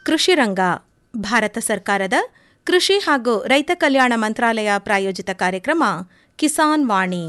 ಕೃಷಿ ರಂಗ ಭಾರತ ಸರ್ಕಾರದ ಕೃಷಿ ಹಾಗೂ ರೈತ ಕಲ್ಯಾಣ ಮಂತ್ರಾಲಯ ಪ್ರಾಯೋಜಿತ ಕಾರ್ಯಕ್ರಮ ಕಿಸಾನ್ ವಾಣಿ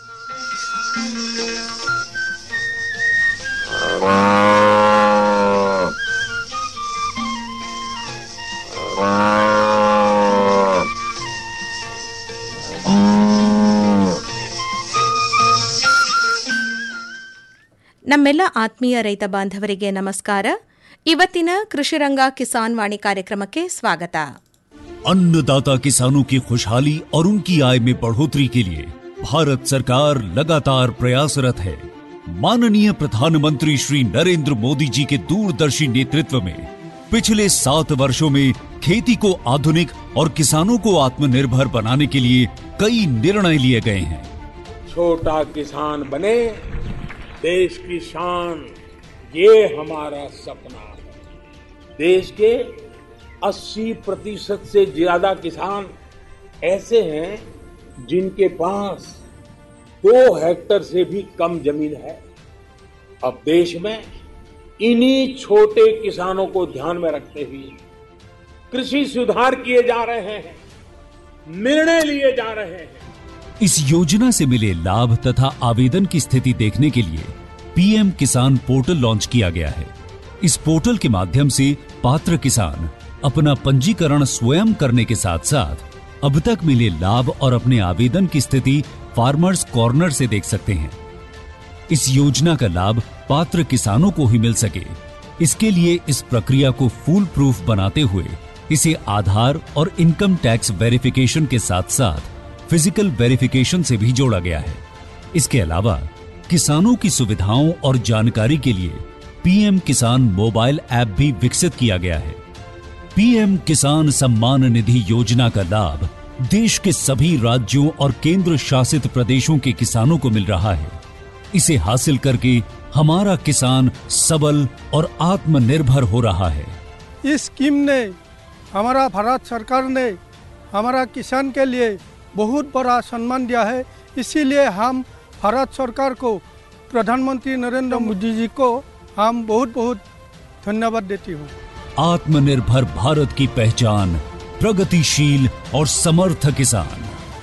ನಮ್ಮೆಲ್ಲ ಆತ್ಮೀಯ ರೈತ ಬಾಂಧವರಿಗೆ ನಮಸ್ಕಾರ ಇವತ್ತಿನ ಕೃಷಿರಂಗ ಕಿಸಾನ್ ವಾಣಿ ಕಾರ್ಯಕ್ರಮಕ್ಕೆ ಸ್ವಾಗತ अन्नदाता किसानों की खुशहाली और उनकी आय में बढ़ोतरी के लिए भारत सरकार लगातार प्रयासरत है माननीय प्रधानमंत्री श्री नरेंद्र मोदी जी के दूरदर्शी नेतृत्व में पिछले सात वर्षों में खेती को आधुनिक और किसानों को आत्मनिर्भर बनाने के लिए कई निर्णय लिए गए हैं छोटा किसान बने देश की शान ये हमारा सपना है देश के 80 प्रतिशत से ज्यादा किसान ऐसे हैं जिनके पास दो हेक्टर से भी कम जमीन है अब देश में इन्हीं छोटे किसानों को ध्यान में रखते हुए कृषि सुधार किए जा रहे हैं निर्णय लिए जा रहे हैं इस योजना से मिले लाभ तथा आवेदन की स्थिति देखने के लिए पीएम किसान पोर्टल लॉन्च किया गया है इस पोर्टल के माध्यम से पात्र किसान अपना पंजीकरण स्वयं करने के साथ साथ अब तक मिले लाभ और अपने आवेदन की स्थिति फार्मर्स कॉर्नर से देख सकते हैं इस योजना का लाभ पात्र किसानों को ही मिल सके इसके लिए इस प्रक्रिया को फूल प्रूफ बनाते हुए इसे आधार और इनकम टैक्स वेरिफिकेशन के साथ साथ फिजिकल वेरिफिकेशन से भी जोड़ा गया है इसके अलावा किसानों की सुविधाओं और जानकारी के लिए पीएम किसान मोबाइल ऐप भी विकसित किया गया है पीएम किसान सम्मान निधि योजना का लाभ देश के सभी राज्यों और केंद्र शासित प्रदेशों के किसानों को मिल रहा है इसे हासिल करके हमारा किसान सबल और आत्मनिर्भर हो रहा है इस स्कीम ने हमारा भारत सरकार ने हमारा किसान के लिए बहुत बड़ा सम्मान दिया है इसीलिए हम भारत सरकार को प्रधानमंत्री नरेंद्र मोदी जी को हम बहुत बहुत धन्यवाद देती हूँ आत्मनिर्भर भारत की पहचान प्रगतिशील और समर्थ किसान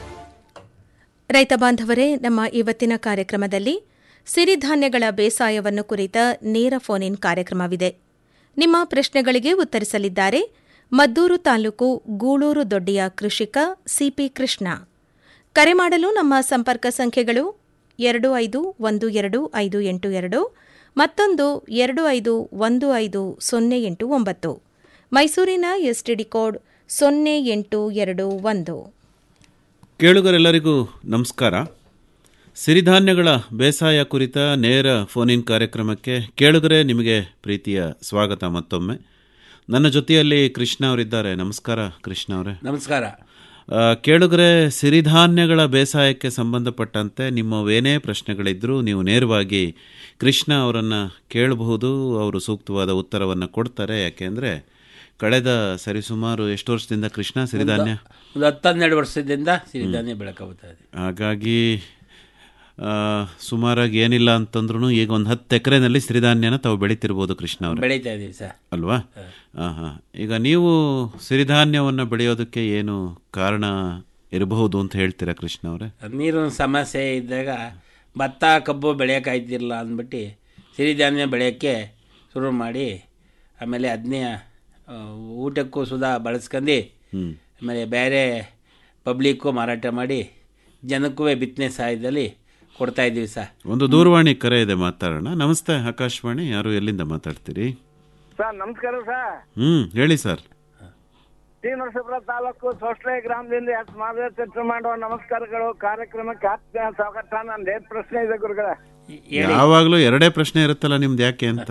ರೈತ ಬಾಂಧವರೇ ನಮ್ಮ ಇವತ್ತಿನ ಕಾರ್ಯಕ್ರಮದಲ್ಲಿ ಸಿರಿಧಾನ್ಯಗಳ ಬೇಸಾಯವನ್ನು ಕುರಿತ ನೇರ ಫೋನ್ ಇನ್ ಕಾರ್ಯಕ್ರಮವಿದೆ ನಿಮ್ಮ ಪ್ರಶ್ನೆಗಳಿಗೆ ಉತ್ತರಿಸಲಿದ್ದಾರೆ ಮದ್ದೂರು ತಾಲೂಕು ಗೂಳೂರು ದೊಡ್ಡಿಯ ಕೃಷಿಕ ಸಿಪಿ ಕೃಷ್ಣ ಕರೆ ಮಾಡಲು ನಮ್ಮ ಸಂಪರ್ಕ ಸಂಖ್ಯೆಗಳು ಎರಡು ಐದು ಒಂದು ಎರಡು ಐದು ಎಂಟು ಎರಡು ಮತ್ತೊಂದು ಎರಡು ಐದು ಒಂದು ಐದು ಸೊನ್ನೆ ಎಂಟು ಒಂಬತ್ತು ಮೈಸೂರಿನ ಎಸ್ಟಿಡಿ ಕೋಡ್ ಸೊನ್ನೆ ಎಂಟು ಎರಡು ಒಂದು ಕೇಳುಗರೆಲ್ಲರಿಗೂ ನಮಸ್ಕಾರ ಸಿರಿಧಾನ್ಯಗಳ ಬೇಸಾಯ ಕುರಿತ ನೇರ ಫೋನ್ ಇನ್ ಕಾರ್ಯಕ್ರಮಕ್ಕೆ ಕೇಳುಗರೆ ನಿಮಗೆ ಪ್ರೀತಿಯ ಸ್ವಾಗತ ಮತ್ತೊಮ್ಮೆ ನನ್ನ ಜೊತೆಯಲ್ಲಿ ಕೃಷ್ಣ ಅವರಿದ್ದಾರೆ ನಮಸ್ಕಾರ ಕೃಷ್ಣ ಅವರೇ ನಮಸ್ಕಾರ ಆ, ಕೇಳುಗರೆ ಸಿರಿಧಾನ್ಯಗಳ ಬೇಸಾಯಕ್ಕೆ ಸಂಬಂಧಪಟ್ಟಂತೆ ನಿಮ್ಮವೇನೇ ಪ್ರಶ್ನೆಗಳಿದ್ದರೂ ನೀವು ನೇರವಾಗಿ ಕೃಷ್ಣ ಅವರನ್ನು ಕೇಳಬಹುದು ಅವರು ಸೂಕ್ತವಾದ ಉತ್ತರವನ್ನು ಕೊಡ್ತಾರೆ ಯಾಕೆಂದರೆ ಕಳೆದ ಸರಿಸುಮಾರು ಎಷ್ಟು ವರ್ಷದಿಂದ ಕೃಷ್ಣ ಸಿರಿಧಾನ್ಯ ಒಂದು ಹತ್ತು ಹನ್ನೆರಡು ವರ್ಷದಿಂದ ಸಿರಿಧಾನ್ಯ ಬೆಳಕಾಗುತ್ತಾ ಇದೆ ಹಾಗಾಗಿ ಆ, ಸುಮಾರಾಗಿ ಏನಿಲ್ಲ ಅಂತಂದ್ರೂ ಈಗ ಒಂದು ಹತ್ತು ಎಕರೆನಲ್ಲಿ ಸಿರಿಧಾನ್ಯನ ತಾವು ಬೆಳಿತಿರ್ಬೋದು ಕೃಷ್ಣ ಅವರು ಬೆಳೀತಾ ಇದೀವಿ ಸರ್ ಅಲ್ವಾ ಹಾಂ ಹಾಂ ಈಗ ನೀವು ಸಿರಿಧಾನ್ಯವನ್ನು ಬೆಳೆಯೋದಕ್ಕೆ ಏನು ಕಾರಣ ಇರಬಹುದು ಅಂತ ಹೇಳ್ತೀರಾ ಕೃಷ್ಣ ಅವರೇ ನೀರಿನ ಸಮಸ್ಯೆ ಇದ್ದಾಗ ಭತ್ತ ಕಬ್ಬು ಬೆಳೆಯೋಕ್ಕಾಯ್ತಿರಲ್ಲ ಅಂದ್ಬಿಟ್ಟು ಸಿರಿಧಾನ್ಯ ಬೆಳೆಯೋಕ್ಕೆ ಶುರು ಮಾಡಿ ಆಮೇಲೆ ಅದನ್ನೇ ಊಟಕ್ಕೂ ಸುಧಾ ಬಳಸ್ಕೊಂಡು ಆಮೇಲೆ ಬೇರೆ ಪಬ್ಲಿಕ್ಕು ಮಾರಾಟ ಮಾಡಿ ಜನಕ್ಕೂ ಬಿತ್ತನೆ ಸಹಾಯದಲ್ಲಿ ಕೊಡ್ತಾ ಇದ್ದೀವಿ ಸರ್ ಒಂದು ದೂರವಾಣಿ ಕರೆ ಇದೆ ಮಾತಾಡೋಣ ನಮಸ್ತೆ ಆಕಾಶವಾಣಿ ಯಾರು ಎಲ್ಲಿಂದ ಮಾತಾಡ್ತೀರಿ ಸರ್ ನಮಸ್ಕಾರ ಸರ್ ಹ್ಞೂ ಹೇಳಿ ಸರ್ ಟಿ ನರಸೀಪುರ ತಾಲೂಕು ಸೋಸ್ಲೆ ಗ್ರಾಮದಿಂದ ಎಸ್ ಮಾದೇವ್ ಚರ್ಚೆ ಮಾಡುವ ನಮಸ್ಕಾರಗಳು ಕಾರ್ಯಕ್ರಮಕ್ಕೆ ಆತ್ಮೀಯ ಸ್ವಾಗತ ನನ್ನ ಏನ್ ಪ್ರಶ್ನೆ ಇದೆ ಗುರುಗಳ ಯಾವಾಗಲೂ ಎರಡೇ ಪ್ರಶ್ನೆ ಇರುತ್ತಲ್ಲ ನಿಮ್ದು ಯಾಕೆ ಅಂತ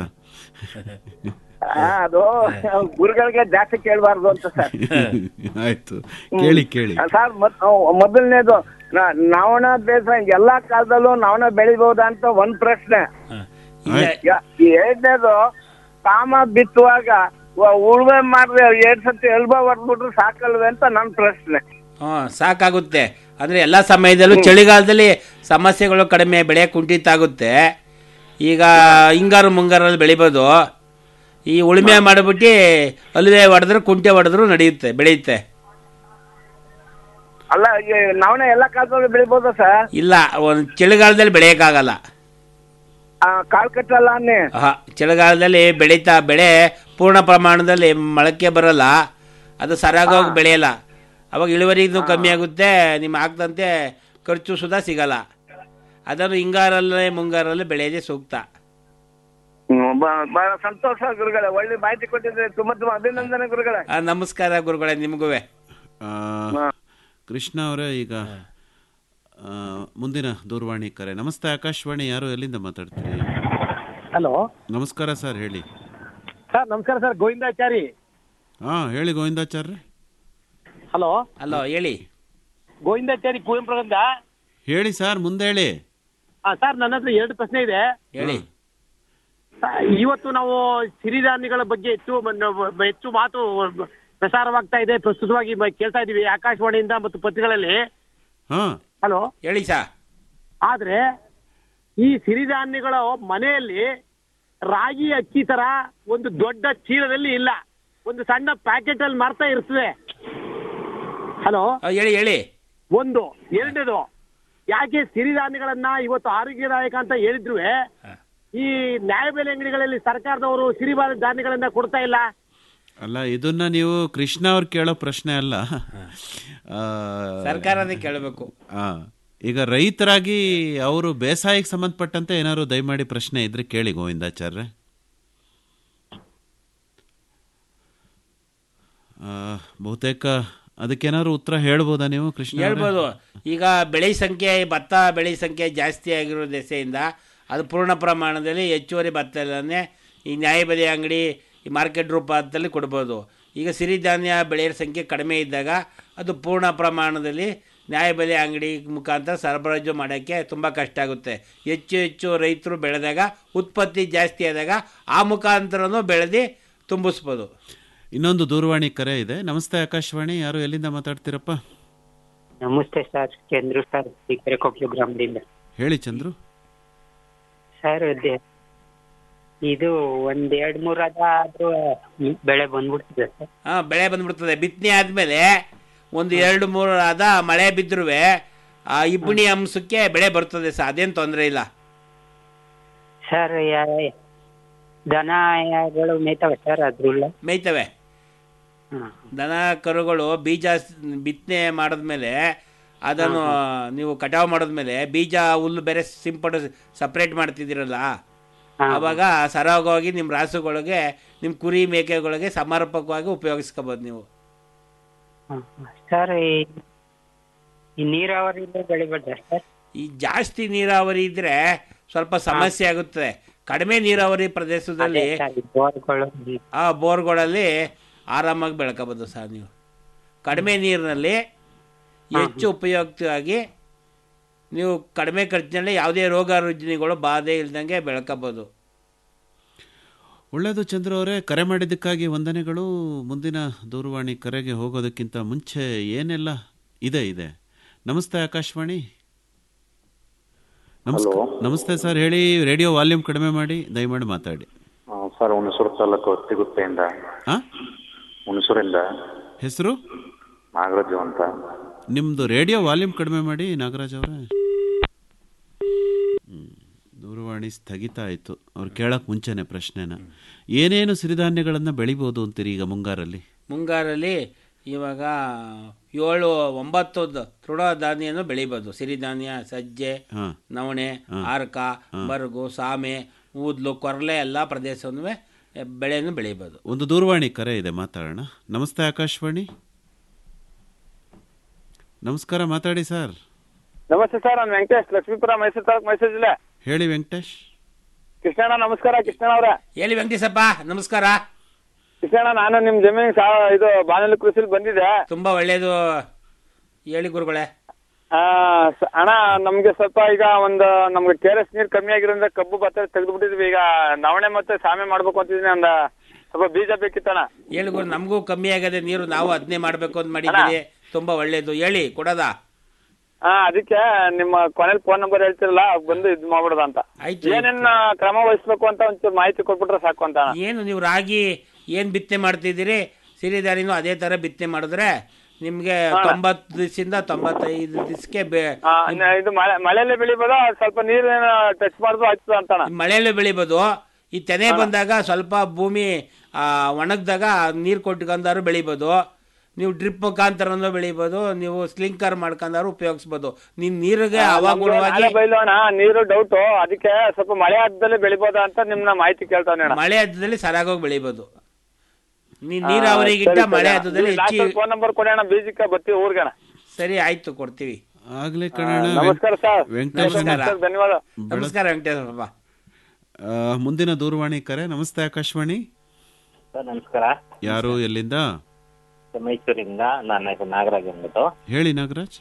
ಅದು ಗುರುಗಳಿಗೆ ಜಾಸ್ತಿ ಕೇಳಬಾರ್ದು ಅಂತ ಸರ್ ಆಯ್ತು ಕೇಳಿ ಕೇಳಿ ಸರ್ ಮತ್- ಮೊದಲನೇದು ನ- ನವಣ ಬೇಸಾಯ ಎಲ್ಲಾ ಕಾಲದಲ್ಲೂ ನವಣ ಬೆಳಿಬಹುದಾ ಅಂತ ಒಂದ್ ಪ್ರಶ್ನೆ ಯ- ಎರಡನೇದು ಕಾಮ ಬಿತ್ತುವಾಗ ವ- ಉಳುಮೆ ಮಾಡ್ರೆ ಎರಡ್ ಸತಿ ಎಲ್ಬ ಹೊಡ್ಬಿಟ್ರೆ ಸಾಕಲ್ವೇ ಅಂತ ನನ್ನ ಪ್ರಶ್ನೆ ಹ್ಞೂ ಸಾಕಾಗುತ್ತೆ ಅಂದರೆ ಎಲ್ಲ ಸಮಯದಲ್ಲೂ ಚಳಿಗಾಲದಲ್ಲಿ ಸಮಸ್ಯೆಗಳು ಕಡಿಮೆ ಬೆಳೆ ಕುಂಠಿತ ಆಗುತ್ತೆ ಈಗ ಹಿಂಗಾರು ಮುಂಗಾರಲ್ಲಿ ಬೆಳಿಬೋದು ಈ ಉಳುಮೆ ಮಾಡಿಬಿಟ್ಟು ಅಲ್ಲದೆ ಹೊಡೆದ್ರೆ ಕುಂಟೆ ಹೊಡೆದ್ರು ನಡೆಯುತ್ತೆ ಬೆಳೆಯುತ್ತೆ ಅಲ್ಲ ಈ ನವಣೆ ಎಲ್ಲ ಕಾಲದಲ್ಲೂ ಬೆಳಿಬೋದಾ ಸರ್ ಇಲ್ಲ ಒಂದು ಚಳಿಗಾಲದಲ್ಲಿ ಬೆಳೆಯೋಕ್ಕಾಗಲ್ಲ ಕಾಳು ಕಟ್ಟಲ್ಲ ಅನ್ನಿ ಆಹಾ, ಚಳಿಗಾಲದಲ್ಲಿ ಬೆಳೀತಾ ಬೆಳೆ ಪೂರ್ಣ ಪ್ರಮಾಣದಲ್ಲಿ ಮೊಳಕೆ ಬರಲ್ಲ ಅದು ಸರಾಗವಾಗಿ ಬೆಳೆಯಲ್ಲ ಅವಾಗ ಇಳುವರಿದು ಕಮ್ಮಿ ಆಗುತ್ತೆ ನಿಮ್ಮ ಹಾಕ್ದಂತೆ ಖರ್ಚು ಸುಧಾ ಸಿಗಲ್ಲ ಅದನ್ನು ಹಿಂಗಾರಲ್ಲೇ ಮುಂಗಾರಲ್ಲಿ ಬೆಳೆಯೋದೇ ಸೂಕ್ತ ಹ್ಮ್, ಬ- ಬಹಳ ಸಂತೋಷ ಗುರುಗಳೇ ಒಳ್ಳೆ ಮಾಹಿತಿ ಕೊಟ್ಟಿದ್ರೆ ತುಂಬಾ ತುಂಬಾ ಅಭಿನಂದನೆ ಗುರುಗಳೇ ಆ, ನಮಸ್ಕಾರ ಗುರುಗಳೇ ನಿಮಗೂ ಆ, ಕೃಷ್ಣ ಅವರೇ ಈಗ ಆ, ಮುಂದಿನ ದೂರವಾಣಿ ಕರೆ ನಮಸ್ತೆ ಆಕಾಶವಾಣಿ ಯಾರು ಎಲ್ಲಿಂದ ಮಾತಾಡ್ತೀರಿ ಹಲೋ ನಮಸ್ಕಾರ ಸರ್ ಹೇಳಿ ಸರ್ ನಮಸ್ಕಾರ ಸರ್ ಗೋವಿಂದಾಚಾರಿ ಹಾ ಹೇಳಿ ಗೋವಿಂದಾಚಾರ್ಯ ಹಲೋ ಅಲೋ ಹೇಳಿ ಗೋವಿಂದಾಚಾರಿ ಕುವೆಂಪುರದಿಂದ ಹೇಳಿ ಸರ್ ಮುಂದೆ ಹೇಳಿ ಆ, ಸರ್ ನನ್ನ ಹತ್ರ ಎರಡು ಪ್ರಶ್ನೆ ಇದೆ ಹೇಳಿ ಆ, ಇವತ್ತು ನಾವು ಸಿರಿಧಾನ್ಯಗಳ ಬಗ್ಗೆ ಹೆಚ್ಚು ಮನ್- ಹೆಚ್ಚು ಮಾತು ಪ್ರಸಾರವಾಗ್ತಾ ಇದೆ ಪ್ರಸ್ತುತವಾಗಿ ಮ- ಕೇಳ್ತಾ ಇದೀವಿ ಆಕಾಶವಾಣಿಯಿಂದ ಮತ್ತು ಪತ್ರಿಕೆಗಳಲ್ಲಿ ಹಾ ಹಲೋ ಹೇಳಿ ಸಾ ಆದ್ರೆ ಈ ಸಿರಿಧಾನ್ಯಗಳು ಮನೆಯಲ್ಲಿ ರಾಗಿ ಅಕ್ಕಿ ತರ ಒಂದು ದೊಡ್ಡ ಚೀಲದಲ್ಲಿ ಇಲ್ಲ ಒಂದು ಸಣ್ಣ ಪ್ಯಾಕೆಟ್ ಅಲ್ಲಿ ಮಾರ್ತಾ ಇರ್ತದೆ ಹಲೋ ಆ, ಹೇಳಿ ಹೇಳಿ ಒಂದು ಎರಡನೇದು ಯಾಕೆ ಸಿರಿಧಾನ್ಯಗಳನ್ನ ಇವತ್ತು ಆರೋಗ್ಯದಾಯಕ ಅಂತ ಹೇಳಿದ್ರು ಈ ನ್ಯಾಯಬೆಲೆ ಅಂಗಡಿಗಳಲ್ಲಿ ಸರ್ಕಾರದವರು ಸಿರಿಬಾರ ಧಾನ್ಯಗಳನ್ನ ಕೊಡ್ತಾ ಇಲ್ಲ ಅಲ್ಲ ಇದನ್ನ ನೀವು ಕೃಷ್ಣ ಅವ್ರು ಕೇಳೋ ಪ್ರಶ್ನೆ ಅಲ್ಲ ಆ, ಸರ್ಕಾರನೇ ಕೇಳಬೇಕು ಆ, ಈಗ ರೈತರಾಗಿ ಅವರು ಬೇಸಾಯಕ್ಕೆ ಸಂಬಂಧಪಟ್ಟಂತೆ ಏನಾದ್ರು ದಯಮಾಡಿ ಪ್ರಶ್ನೆ ಇದ್ರೆ ಕೇಳಿ ಗೋವಿಂದಾಚಾರ್ಯ ಆ, ಬಹುತೇಕ ಅದಕ್ಕೇನಾದ್ರು ಉತ್ತರ ಹೇಳ್ಬೋದಾ ನೀವು ಕೃಷ್ಣ ಅವ್ರೆ? ಹೇಳ್ಬೋದು ಈಗ ಬೆಳೆ ಸಂಖ್ಯೆ ಭತ್ತ ಬೆಳೆ ಸಂಖ್ಯೆ ಜಾಸ್ತಿ ಆಗಿರೋ ದೆಸೆಯಿಂದ ಅದು ಪೂರ್ಣ ಪ್ರಮಾಣದಲ್ಲಿ ಹೆಚ್ಚುವರಿ ಭತ್ತನೇ ಈ ನ್ಯಾಯಬೆಲೆ ಅಂಗಡಿ ಈ ಮಾರ್ಕೆಟ್ ರೂಪದಲ್ಲಿ ಕೊಡ್ಬೋದು ಈಗ ಸಿರಿಧಾನ್ಯ ಬೆಳೆಯೋ ಸಂಖ್ಯೆ ಕಡಿಮೆ ಇದ್ದಾಗ ಅದು ಪೂರ್ಣ ಪ್ರಮಾಣದಲ್ಲಿ ನ್ಯಾಯಬೆಲೆ ಅಂಗಡಿ ಮುಖಾಂತರ ಸರಬರಾಜು ಮಾಡೋಕ್ಕೆ ತುಂಬ ಕಷ್ಟ ಆಗುತ್ತೆ ಹೆಚ್ಚು ಹೆಚ್ಚು ರೈತರು ಬೆಳೆದಾಗ ಉತ್ಪತ್ತಿ ಜಾಸ್ತಿ ಆದಾಗ ಆ ಮುಖಾಂತರನೂ ಬೆಳೆದು ತುಂಬಿಸ್ಬೋದು ಇನ್ನೊಂದು ದೂರವಾಣಿ ಕರೆ ಇದೆ ನಮಸ್ತೆ ಆಕಾಶವಾಣಿ ಯಾರು ಎಲ್ಲಿಂದ ಮಾತಾಡ್ತೀರಪ್ಪ ನಮಸ್ತೆ ಸರ್ ಚಂದ್ರು ಸರ್ ಕೊಪ್ಪಳು ಗ್ರಾಮದಿಂದ ಹೇಳಿ ಚಂದ್ರು ಸರ್ ಅದೇ ಇದು ಒಂದ್ ಎರಡ್ ಮೂರ್ ಅದ ಆದ್ರೂ ಬೆಳೆ ಬಂದ್ಬಿಡ್ತದೆ ಸರ್ ಹಾಂ ಬೆಳೆ ಬಂದ್ಬಿಡ್ತದೆ ಬಿತ್ತನೆ ಆದಮೇಲೆ ಒಂದು ಎರಡು ಮೂರು ಆದ ಮಳೆ ಬಿದ್ದರೂ ಆ ಇಬ್ಬನಿ ಅಂಶಕ್ಕೆ ಬೆಳೆ ಬರ್ತದೆ ಸರ್ ಅದೇನು ತೊಂದರೆ ಇಲ್ಲ ಸರ್ ಯಾ- ದನಗಳು ಮೇಯ್ತವೆ ಸರ್ ಅದ್ರಲ್ಲ ಮೇಯ್ತವೆ ದನ ಕರುಗಳು ಬೀಜ ಸ್- ಬಿತ್ತನೆ ಮಾಡಿದ್ಮೇಲೆ ಅದನ್ನು ನೀವು ಕಟಾವು ಮಾಡಿದ್ಮೇಲೆ ಬೀಜ ಹುಲ್ಲು ಬೇರೆ ಸಿಂಪಡ ಸಪ್ರೇಟ್ ಮಾಡ್ತಿದ್ದೀರಲ್ಲ ಅವಾಗ ಸರಾಗವಾಗಿ ನಿಮ್ಮ ರಾಸುಗಳಿಗೆ ನಿಮ್ಮ ಕುರಿ ಮೇಕೆಗಳಿಗೆ ಸಮರ್ಪಕವಾಗಿ ಉಪಯೋಗಿಸ್ಕೋಬೋದು ನೀವು ಸರ್ ಈ- ಈ ನೀರಾವರಿಯಿಂದ ಬೆಳಿಬೋದಾ ಸರ್ ಈ ಜಾಸ್ತಿ ನೀರಾವರಿ ಇದ್ರೆ ಸ್ವಲ್ಪ ಸಮಸ್ಯೆ ಆಗುತ್ತದೆ ಕಡಿಮೆ ನೀರಾವರಿ ಪ್ರದೇಶದಲ್ಲಿ ಅದೇ ಸರ್, ಈ ಬೋರ್ಗಳು ಆ ಬೋರ್ಗಳಲ್ಲಿ ಆರಾಮಾಗಿ ಬೆಳ್ಕೋಬೋದು ಸರ್ ನೀವು ಕಡಿಮೆ ನೀರಿನಲ್ಲಿ ಹೆಚ್ಚು ಉಪಯುಕ್ತವಾಗಿ ನೀವು ಕಡಿಮೆ ಖರ್ಚಿನಲ್ಲಿ ಯಾವುದೇ ರೋಗ ರುಜಿನಗಳು ಬಾಧೆ ಇಲ್ದಂಗೆ ಬೆಳ್ಕೋಬೋದು ಒಳ್ಳೆಯದು ಚಂದ್ರ ಅವರೇ ಕರೆ ಮಾಡಿದ್ದಕ್ಕಾಗಿ ವಂದನೆಗಳು ಮುಂದಿನ ದೂರವಾಣಿ ಕರೆಗೆ ಹೋಗೋದಕ್ಕಿಂತ ಮುಂಚೆ ಏನೆಲ್ಲ ಇದೆ ಇದೆ ನಮಸ್ತೆ ಆಕಾಶವಾಣಿ ನಮಸ್ತೆ ನಮಸ್ತೆ ಸರ್ ಹೇಳಿ ರೇಡಿಯೋ ವಾಲ್ಯೂಮ್ ಕಡಿಮೆ ಮಾಡಿ ದಯಮಾಡಿ ಮಾತಾಡಿ ಆ, ಸರ್ ಹುಣಸೂರು ತಾಲೂಕು ತಿಗುತ್ತೆಯಿಂದ ಆ? ಹುಣಸೂರಿಂದ ಹೆಸರು ನಾಗರಾಜು ಅಂತ ನಿಮ್ಮದು ರೇಡಿಯೋ ವಾಲ್ಯೂಮ್ ಕಡಿಮೆ ಮಾಡಿ ನಾಗರಾಜ್ ಅವರೇ ಹ್ಮ್. ದೂರವಾಣಿ ಸ್ಥಗಿತ ಆಯಿತು ಅವ್ರು ಕೇಳಕ್ಕೆ ಮುಂಚೆನೆ ಪ್ರಶ್ನೆನ ಏನೇನು ಸಿರಿಧಾನ್ಯಗಳನ್ನು ಬೆಳಿಬೋದು ಅಂತೀರಿ ಈಗ ಮುಂಗಾರಲ್ಲಿ ಮುಂಗಾರಲ್ಲಿ ಇವಾಗ ಏಳು ಒಂಬತ್ತು ದ- ತೃಣಧಾನ್ಯನು ಬೆಳಿಬೋದು ಸಿರಿಧಾನ್ಯ ಸಜ್ಜೆ ಹಾ. ನವಣೆ ಹಾ. ಆರ್ಕ ಬರಗು ಸಾಮೆ ಊದ್ಲು ಕೊರಲೆ ಎಲ್ಲ ಪ್ರದೇಶವನ್ನು ಬೆಳೆಯನ್ನು ಬೆಳಿಬೋದು ಒಂದು ದೂರವಾಣಿ ಕರೆ ಇದೆ ಮಾತಾಡೋಣ ನಮಸ್ತೆ ಆಕಾಶವಾಣಿ ನಮಸ್ಕಾರ ಮಾತಾಡಿ ಸರ್ ನಮಸ್ತೆ ಸರ್ ನಾನು ವೆಂಕಟೇಶ್ ಲಕ್ಷ್ಮೀಪುರ ಮೈಸೂರು ತಾಲೂಕು ಮೈಸೂರು ಜಿಲ್ಲೆ ಹೇಳಿ ವೆಂಕಟೇಶ್ ಕೃಷ್ಣಣ್ಣ ನಮಸ್ಕಾರ ಕೃಷ್ಣಣ್ಣ ಅವರೇ ಹೇಳಿ ವೆಂಕಟೇಶಪ್ಪ ನಮಸ್ಕಾರ ಕೃಷ್ಣಣ್ಣ ನಾನು ನಿಮ್ ಜಮೀನ್ ಸಾ ಇದು ಬಾನಲಿ ಕೃಷಿಲಿ ಬಂದಿದ್ದೆ ತುಂಬಾ ಒಳ್ಳೆಯದು ಹೇಳಿ ಗುರುಗಳೇ ಆ, ಸ- ಅಣ್ಣ ನಮ್ಗೆ ಸ್ವಲ್ಪ ಈಗ ಒಂದು ನಮ್ಗೆ ಕೆ ಎಸ್ ನೀರ್ ಕಮ್ಮಿ ಆಗಿರೋದ್ರಿಂದ ಕಬ್ಬು ಭತ್ತ ತೆಗೆದು ಬಿಟ್ಟಿದ್ವಿ ಈಗ ನವಣೆ ಮತ್ತೆ ಸಾಮೆ ಮಾಡ್ಬೇಕು ಅಂತಿದ್ದೀನಿ ಒಂದ ಸ್ವಲ್ಪ ಬೀಜ ಬೇಕಿತ್ತಣ್ಣ ಹೇಳಿ ಗುರು ನಮಗೂ ಕಮ್ಮಿ ಆಗದೆ ನೀರು ನಾವು ಅದನ್ನೇ ಮಾಡಬೇಕು ಅಂತ ಮಾಡಿದ್ದೀರಿ ತುಂಬಾ ಒಳ್ಳೇದು ಹೇಳಿ ಕೊಡೋದಾ ಹಾ ಅದಕ್ಕೆ ನಿಮ್ಮ ಕೊನೆಲಿ ಫೋನ್ ನಂಬರ್ ಹೇಳ್ತಿರಲ್ಲ ಅದ್ ಬಂದು ಇದ್ ಮಾಡ್ಬಿಡೋದು ಅಂತ ಆಯ್ತು. ಏನೇನ್ ಕ್ರಮ ವಹಿಸ್ಬೇಕು ಅಂತ ಒಂಚೂರು ಮಾಹಿತಿ ಕೊಟ್ಬಿಟ್ರೆ ಸಾಕು ಅಂತ ಅಣ್ಣ. ಏನು ನೀವು ರಾಗಿ ಏನು ಬಿತ್ತನೆ ಮಾಡ್ತಿದ್ದೀರಿ ಸಿರಿಧಾರಿನೂ ಅದೇ ಥರ ಬಿತ್ತನೆ ಮಾಡಿದ್ರೆ ನಿಮಗೆ ತೊಂಬತ್ತು ದಿವಸದಿಂದ ತೊಂಬತ್ತೈದು ದಿವಸಕ್ಕೆ ಬೆ ಆ, ನ- ಇದು ಮಳೆ ಮಳೆಯಲ್ಲೇ ಬೆಳಿಬೋದಾ ಸ್ವಲ್ಪ ನೀರೇನ ಟಚ್ ಮಾಡಿದ್ರು ಆಯ್ತದ ಅಂತ ಅಣ್ಣ. ಮಳೆಯಲ್ಲೇ ಬೆಳಿಬೋದು ಈ ತೆನೆ ಬಂದಾಗ ಸ್ವಲ್ಪ ಭೂಮಿ ಆ, ಒಣಗ್ದಾಗ ನೀರು ಕೊಟ್ಕೊಂಡಾರು ಬೆಳಿಬೋದು ನೀವು ಡ್ರಿಪ್ ಮುಖಾಂತರನೂ ಬೆಳಿಬೋದು ನೀವು ಸ್ಲಿಂಕರ್ ಮಾಡ್ಕೊಂಡಾರು ಉಪಯೋಗಿಸ್ಬೋದು ನೀವು ನೀರಿಗೆ ನಮ್ಗೆ ಅವಾಗುಣವಾಗಿ ನಾಳೆ ಬೈಲು ಅಣ್ಣ ನೀರು ಡೌಟ್ ಅದಕ್ಕೆ ಸ್ವಲ್ಪ ಮಳೆ ಹದ್ದಲ್ಲೇ ಬೆಳಿಬೋದಾ ಅಂತ ನಿಮ್ನ ಮಾಹಿತಿ ಕೇಳ್ತಾನೆ ಅಣ್ಣ. ಮಳೆ ಹದ್ದದಲ್ಲಿ ಸರಾಗೋಗಿ ಬೆಳಿಬೋದು ನೀ ನೀರಾವರಿಗಿಂತ ಮಳೆ ಹದ್ದದಲ್ಲಿ ಹೆಚ್ಚಿ ಫೋನ್ ನಂಬರ್ ಕೊಡಿ ಅಣ್ಣ ಬೀಜಕ್ಕೆ ಬರ್ತೀವಿ ಊರ್ಗೆ ಅಣ್ಣ. ಸರಿ ಆಯ್ತು ಕೊಡ್ತೀವಿ ಆಗ್ಲೇ ಆ, ಕಣಣ್ಣ ನಮಸ್ಕಾರ ಸರ್ ವೆಂಕಟೇಶ್ ನಮಸ್ಕಾರ. ಧನ್ಯವಾದ ನಮಸ್ಕಾರ ವೆಂಕಟೇಶ್ವರಪ್ಪ ಆ, ಮುಂದಿನ ದೂರವಾಣಿ ಕರೆ ನಮಸ್ತೆ ಆಕಾಶವಾಣಿ ಸರ್ ನಮಸ್ಕಾರ ಯಾರು ಎಲ್ಲಿಂದ ಮೈಸೂರಿಂದ ನಾನು ಇದು ನಾಗರಾಜ್ ಅಂದ್ಬಿಟ್ಟು ಹೇಳಿ ನಾಗರಾಜ್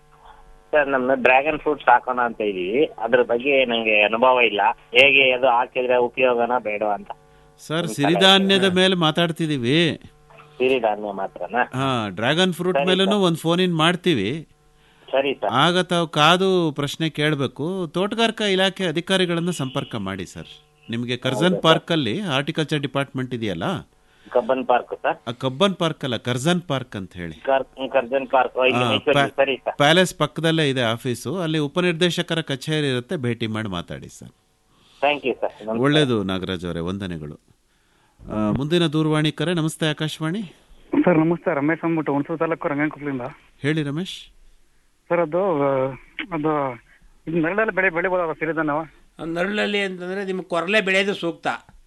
ಸರ್ ನಮ್ದು ಡ್ರ್ಯಾಗನ್ ಫ್ರೂಟ್ ಸಾಕೋಣ ಅಂತ ಇದೀವಿ ಅದ್ರ ಬಗ್ಗೆ ನಂಗೆ ಅನುಭವ ಇಲ್ಲ ಹೇಗೆ ಅದು ಹಾಕಿದ್ರೆ ಉಪಯೋಗನ ಬೇಡ ಅಂತ ಸರ್ ಸಿರಿಧಾನ್ಯದ ಮೇಲೆ ಮಾತಾಡ್ತಿದೀವಿ ಸಿರಿಧಾನ್ಯ ಮಾತ್ರನಾ ಹಾ ಡ್ರ್ಯಾಗನ್ ಫ್ರೂಟ್ ಸರಿ ಮೇಲೂ ಸರ್. ಒಂದು ಫೋನ್ ಇನ್ ಮಾಡ್ತೀವಿ ಸರಿ ಸರ್ ಆಗ ತಾವು ಕಾದು ಪ್ರಶ್ನೆ ಕೇಳಬೇಕು ತೋಟಗಾರಿಕಾ ಇಲಾಖೆ ಅಧಿಕಾರಿಗಳನ್ನ ಸಂಪರ್ಕ ಮಾಡಿ ಸರ್ ನಿಮಗೆ ಕರ್ಜನ್ ಹೌದಾ ಪಾರ್ಕ್ ಅಲ್ಲಿ ಹಾರ್ಟಿಕಲ್ಚರ್ ಡಿಪಾರ್ಟ್ಮೆಂಟ್ ಇದೆಯಲ್ಲ ಕಬ್ಬನ್ ಪಾರ್ಕ್ ಸರ್ ಆ ಕಬ್ಬನ್ ಪಾರ್ಕ್ ಅಲ್ಲ ಕರ್ಜನ್ ಪಾರ್ಕ್ ಅಂತ ಹೇಳಿ ಕರ್- ಕರ್ಜನ್ ಪಾರ್ಕ್ ಇಲ್ಲಿ ಆ, ಮೈಸೂರಲ್ಲಿ ಪ್ಯಾ- ಸರಿ ಸರ್ ಪ್ಯಾಲೇಸ್ ಪಕ್ಕದಲ್ಲೇ ಇದೆ ಆಫೀಸು ಅಲ್ಲಿ ಉಪನಿರ್ದೇಶಕರ ಕಚೇರಿ ಇರುತ್ತೆ ಭೇಟಿ ಮಾಡಿ ಮಾತಾಡಿ ಸರ್ ಥ್ಯಾಂಕ್ ಯು ಸರ್ ನಮಸ್ಕಾರ. ಒಳ್ಳೇದು ನಾಗರಾಜ್ ಅವರೇ ವಂದನೆಗಳು ಆ, ಮುಂದಿನ ದೂರವಾಣಿ ಕರೆ ನಮಸ್ತೆ ಆಕಾಶವಾಣಿ ಸರ್ ನಮಸ್ತೆ ರಮೇಶ್ ಅಂದ್ಬಿಟ್ಟು ಹುಣಸೂರು ತಾಲೂಕು ರಂಗನಕೊಪ್ಪಲಿಂದ ಹೇಳಿ ರಮೇಶ್ ಸರ್ ಅದು ಆ, ಅದು ಇದು ನೆರಳಲ್ಲಿ ಬೆಳೆ ಬೆಳಿಬೋದಲ್ಲ ಸಿರಿಧಾನ್ಯವ ನರಳಲ್ಲಿ ಅಂತಂದ್ರೆ ನಿಮ್ಗೆ ಕೊರಲೆ ಬೆಳೆಯೋದು ಸೂಕ್ತ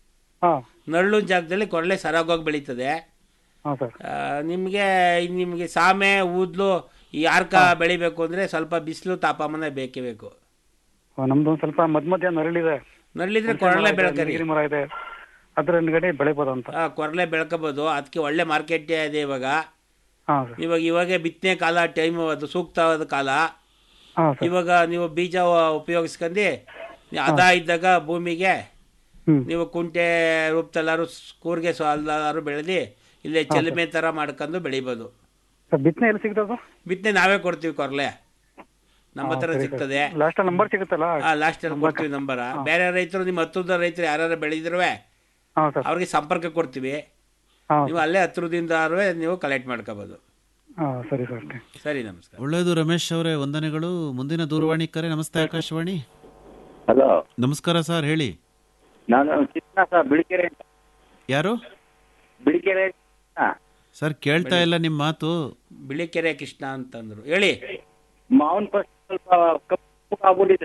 ನರಳು ಜಾಗದಲ್ಲಿ ಕೊರಲೆ ಸರಾಗೋಗಿ ಬೆಳೀತದೆ ಹಾಂ ಸರ್ ಆ, ನಿಮ್ಗೆ ನಿಮ್ಗೆ ಸಾಮೆ ಊದ್ಲು ಈ ಆರ್ಕ ಬೆಳಿಬೇಕು ಅಂದ್ರೆ ಸ್ವಲ್ಪ ಬಿಸಿಲು ತಾಪಮಾನ ಬೇಕೇ ಬೇಕು ನಮ್ದು ಒಂದು ಸ್ವಲ್ಪ ಮಧ್ಯ ಮಧ್ಯ ನರಳಿದೆ ನರಳಿದ್ರೆ ಹುಣ್ಸೆ ಕೊರಲೆ ಮರ ಇದೆ, ಬೆಳಕರಿ ನೀಲಗಿರಿ ಮರ ಇದೆ ಅದ್ರ ಹಿಂದ್ಗಡೆ ಬೆಳಿಬೋದು ಅಂತ ಆ, ಕೊರಲೆ ಬೆಳ್ಕೋಬೋದು ಅದಕ್ಕೆ ಒಳ್ಳೆ ಮಾರ್ಕೆಟ್ ಇದೆ ಇವಾಗ ಹಾಂ ಸರ್ ಇವಾಗ ಇವಾಗೆ ಬಿತ್ತನೆ ಕಾಲ ಟೈಮ್ ಅದು ಸೂಕ್ತವಾದ ಕಾಲ ಹಾಂ ಸರ್ ಇವಾಗ ನೀವು ಬೀಜ ಉಪಯೋಗಿಸ್ಕೊಂಡು ಅದ ಇದ್ದಾಗ ಭೂಮಿಗೆ ಹ್ಮ್. ನೀವು ಕುಂಟೆ ರೂಪದಲ್ಲಾರು ಕೂರ್ಗೆ ಸಾಲಾರು ಬೆಳೆದಿ ಇಲ್ಲೇ ಹಾ, ಸರ್. ಚೆಲ್ಮೆ ಥರ ಮಾಡ್ಕೊಂಡು ಬೆಳಿಬೋದು ಸರ್ ಬಿತ್ತನೆ ಎಲ್ಲಿ ಸಿಗ್ತದೆ ಸರ್ ಬಿತ್ತನೆ ನಾವೇ ಕೊಡ್ತೀವಿ ಕೊರಲೆ ನಮ್ಮ ಹತ್ರ ಸಿಗ್ತದೆ ಲಾಸ್ಟ್ ನಂಬರ್ ಸಿಗುತ್ತಲ್ಲ ಲಾಸ್ಟ್ ಅಲ್ಲಿ ಕೊಡ್ತೀವಿ ನಂಬರ ಬೇರೆ ರೈತರು ನಿಮ್ಮ ಹತ್ತದ ರೈತರು ಯಾರು ಬೆಳೆದಿರುವೆ ಹಾಂ ಸರ್ ಅವ್ರಿಗೆ ಸಂಪರ್ಕ ಕೊಡ್ತೀವಿ ಹಾಂ ನೀವು ಅಲ್ಲೇ ಹತ್ರದಿಂದ ನೀವು ಕಲೆಕ್ಟ್ ಮಾಡ್ಕೋಬೋದು ಹಾಂ ಸರಿ ಸರ್ ಸರಿ ನಮಸ್ಕಾರ ಒಳ್ಳೇದು ರಮೇಶ್ ಅವರೇ ವಂದನೆಗಳು ಮುಂದಿನ ದೂರವಾಣಿ ಕರೆ ನಮಸ್ತೆ ಆಕಾಶವಾಣಿ ಹಲೋ ನಮಸ್ಕಾರ ಸರ್ ಹೇಳಿ ನಾನು ಕೃಷ್ಣ ಸರ್ ಬಿಳಿಕೆರೆ ಯಾರು ಬಿಳಿಕೆರೆ ಕೃಷ್ಣ. ಸರ್ ಕೇಳ್ತಾ ಇಲ್ಲ ನಿಮ್ಮ ಮಾತು ಬಿಳಿಕೆರೆ ಕೃಷ್ಣ ಅಂತಂದ್ರು ಹೇಳಿ ಮಾವನ್ ಫಸ್ಟ್ ಸ್ವಲ್ಪ ಕಪ್ಪು ಆಗ್ಬಿಟ್ಟಿದೆ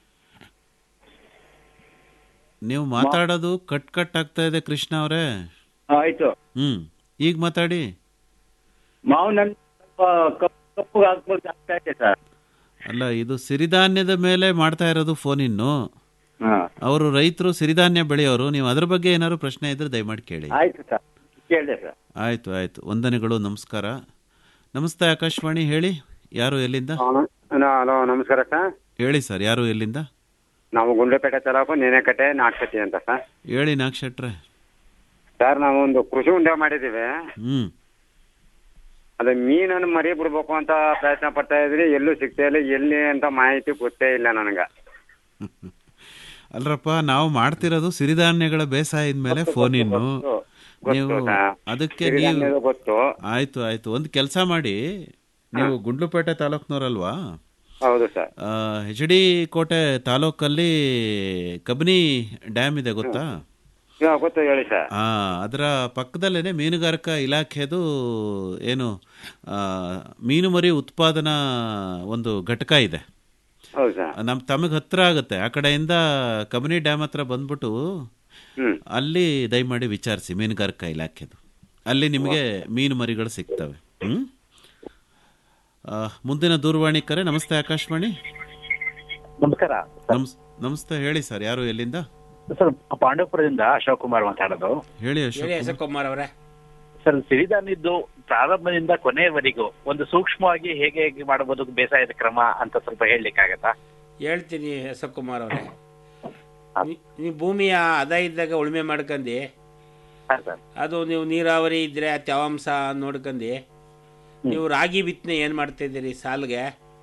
ನೀವು ಮಾತಾಡೋದು ಕಟ್ ಕಟ್ ಆಗ್ತಾ ಇದೆ ಕೃಷ್ಣ ಅವರೇ ಆಯ್ತು ಹ್ಮ್ ಈಗ ಮಾತಾಡಿ ಮಾವನ್ ಹಣ್ಣು ಸ್ವಲ್ಪ ಕಪ್ಪು ಕಪ್ಪು ಹಾಕ್ಬೋದು ಆಗ್ತಾ ಇದೆ ಸರ್ ಅಲ್ಲ ಇದು ಸಿರಿಧಾನ್ಯದ ಮೇಲೆ ಮಾಡ್ತಾ ಇರೋದು ಫೋನ್ ಇನ್ನು ಅವರು ರೈತರು ಸಿರಿಧಾನ್ಯ ಬೆಳೆಯೋರು ನೀವು ಅದ್ರ ಬಗ್ಗೆ ಏನಾದ್ರು ಪ್ರಶ್ನೆ ಇದ್ರೆ ದಯಮಾಡಿ ಕೇಳಿ ಆಯ್ತು ಸರ್ ಕೇಳಿದೆ ಸರ್ ಆಯ್ತು ಆಯ್ತು ವಂದನೆಗಳು ನಮಸ್ಕಾರ ನಮಸ್ತೆ ಆಕಾಶವಾಣಿ ಹೇಳಿ ಯಾರು ಎಲ್ಲಿಂದ ಹಲೋ ನಮಸ್ಕಾರ ಸರ್ ಹೇಳಿ ಸರ್ ಯಾರು ಎಲ್ಲಿಂದ ನಾವು ಗುಂಡ್ಲಪೇಟೆ ತಾಲೂಕು ನೇನೆಕಟ್ಟೆ ನಾಗಸತಿ ಅಂತ ಸರ್ ಹೇಳಿ ನಾಕ್ಷಟ್ರೆ ಸರ್ ನಾವು ಒಂದು ಕೃಷಿ ಉಂಡೆ ಮಾಡಿದ್ದೀವಿ ಹ್ಮ್ ಅದು ಮೀನನ್ನು ಮರಿ ಬಿಡ್ಬೇಕು ಅಂತ ಪ್ರಯತ್ನ ಪಡ್ತಾ ಇದ್ರಿ ಎಲ್ಲೂ ಸಿಗ್ತಾ ಇಲ್ಲ ಎಲ್ಲಿ ಅಂತ ಮಾಹಿತಿ ಗೊತ್ತೇ ಇಲ್ಲ ನನಗೆ ಅಲ್ರಪ್ಪ ನಾವು ಮಾಡ್ತಿರೋದು ಸಿರಿಧಾನ್ಯಗಳ ಬೇಸಾಯದ ಮೇಲೆ ಫೋನ್ ಇನ್ನು ಗೊತ್ತು, ನೀವು ಸರ್. ಅದಕ್ಕೆ ಸಿರಿಧಾನ್ಯದ ನೀವು ಗೊತ್ತು ಆಯ್ತು ಆಯ್ತು ಒಂದು ಕೆಲಸ ಮಾಡಿ ನೀವು ಗುಂಡ್ಲುಪೇಟೆ ತಾಲೂಕ್ನವರಲ್ವಾ ಹೌದು ಸರ್ ಎಚ್ ಡಿ ಕೋಟೆ ತಾಲೂಕಲ್ಲಿ ಕಬಿನಿ ಡ್ಯಾಮ್ ಇದೆ ಗೊತ್ತಾ ಇವಾಗ ಗೊತ್ತು ಹೇಳಿ ಸರ್ ಆ ಅದರ ಪಕ್ಕದಲ್ಲೇನೆ ಮೀನುಗಾರಿಕಾ ಇಲಾಖೆದು ಏನು ಆ, ಮೀನು ಮರಿ ಉತ್ಪಾದನಾ ಒಂದು ಘಟಕ ಇದೆ ಹೌದು ಸರ್ ನಮ್ ತಮಗೆ ಹತ್ರ ಆಗುತ್ತೆ ಆ ಕಡೆಯಿಂದ ಕಬಿನಿ ಡ್ಯಾಮ್ ಹತ್ರ ಬಂದ್ಬಿಟ್ಟು ಹ್ಮ್ ಅಲ್ಲಿ ದಯಮಾಡಿ ವಿಚಾರಿಸಿ ಮೀನುಗಾರಿಕಾ ಇಲಾಖೆದು ಅಲ್ಲಿ ನಿಮಗೆ ಮೀನು ಮರಿಗಳು ಸಿಗ್ತವೆ ಹ್ಮ್ ಆ, ಮುಂದಿನ ದೂರವಾಣಿ ಕರೆ ನಮಸ್ತೆ ಆಕಾಶವಾಣಿ ನಮಸ್ಕಾರ ನಮಸ್ ನಮಸ್ತೆ ಹೇಳಿ ಸರ್ ಯಾರು ಎಲ್ಲಿಂದ ಸರ್ ಪಾಂಡವಪುರದಿಂದ ಅಶೋಕ್ ಕುಮಾರ್ ಮಾತಾಡೋದು ಹೇಳಿ ಹೇಳಿ ಅಶೋಕ್ ಅಶೋಕ್ ಕುಮಾರ್ ಅವರೇ ಸರ್ ಸಿರಿಧಾನ್ಯದ್ದು ಪ್ರಾರಂಭದಿಂದ ಕೊನೆಯವರೆಗೂ ಒಂದು ಸೂಕ್ಷ್ಮವಾಗಿ ಹೇಗೆ ಹೇಗೆ ಮಾಡಬಹುದು ಬೇಸಾಯದ ಕ್ರಮ ಅಂತ ಸ್ವಲ್ಪ ಹೇಳಲಿಕ್ಕಾಗತ್ತಾ ಹೇಳ್ತೀನಿ ಅಶೋಕ್ ಕುಮಾರ್ ಅವರೇ ನೀವು ಭೂಮಿಯ ಅದ ಇದ್ದಾಗ ಉಳುಮೆ ಮಾಡ್ಕಂಡು ಅದು ನೀವು ನೀರಾವರಿ ಇದ್ರೆ ಆ ತೇವಾಂಶ ನೋಡ್ಕಂಡು ನೀವು ರಾಗಿ ಬಿತ್ತನೆ ಏನು ಮಾಡ್ತಾ ಇದ್ದೀರಿ ಸಾಲ್ಗೆ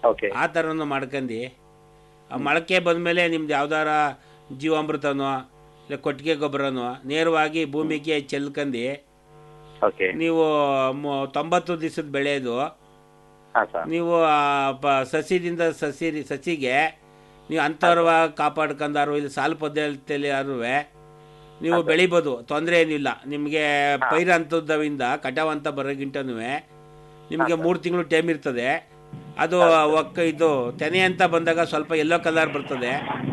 ಓಕೆ ಆ ಥರನೂ ಮಾಡ್ಕಂಡು ಆ ಮೊಳಕೆ ಬಂದಮೇಲೆ ನಿಮ್ದು ಯಾವ್ದಾರ ಜೀವಾಮೃತನೋ ಇಲ್ಲ ಕೊಟ್ಟಿಗೆ ಗೊಬ್ಬರನೋ ನೇರವಾಗಿ ಭೂಮಿಗೆ ಚೆಲ್ಕಂಡು ಓಕೆ ನೀವು ಮೊ- ತೊಂಬತ್ತು ದಿವಸದ ಬೆಳೆಯೋದು ಹಾಂ ಸರ್ ನೀವು ಆ ಪ- ಸಸಿದಿಂದ ಸಸಿ ಸಸಿಗೆ ನೀವು ಅಂತರವಾಗಿ ಕಾಪಾಡ್ಕೊಂಡಾರು ಇಲ್ಲಿ ಸಾಲು ಪದ್ಧತಿಯಲ್ಲಿ ಯಾರು ನೀವು ಬೆಳಿಬೋದು ತೊಂದರೆ ಏನಿಲ್ಲ ನಿಮಗೆ ಪೈರ ಹಂತದವಿಂದ ಕಟಾವ್ ಅಂತ ಬರೋಗಿಂಟನೂ ನಿಮಗೆ ಮೂರು ತಿಂಗಳು ಟೈಮ್ ಇರ್ತದೆ ಅದು ಒಕ್ಕ ಇದು ತೆನೆ ಅಂತ ಬಂದಾಗ ಸ್ವಲ್ಪ ಎಲ್ಲೋ ಕಲರ್ ಬರ್ತದೆ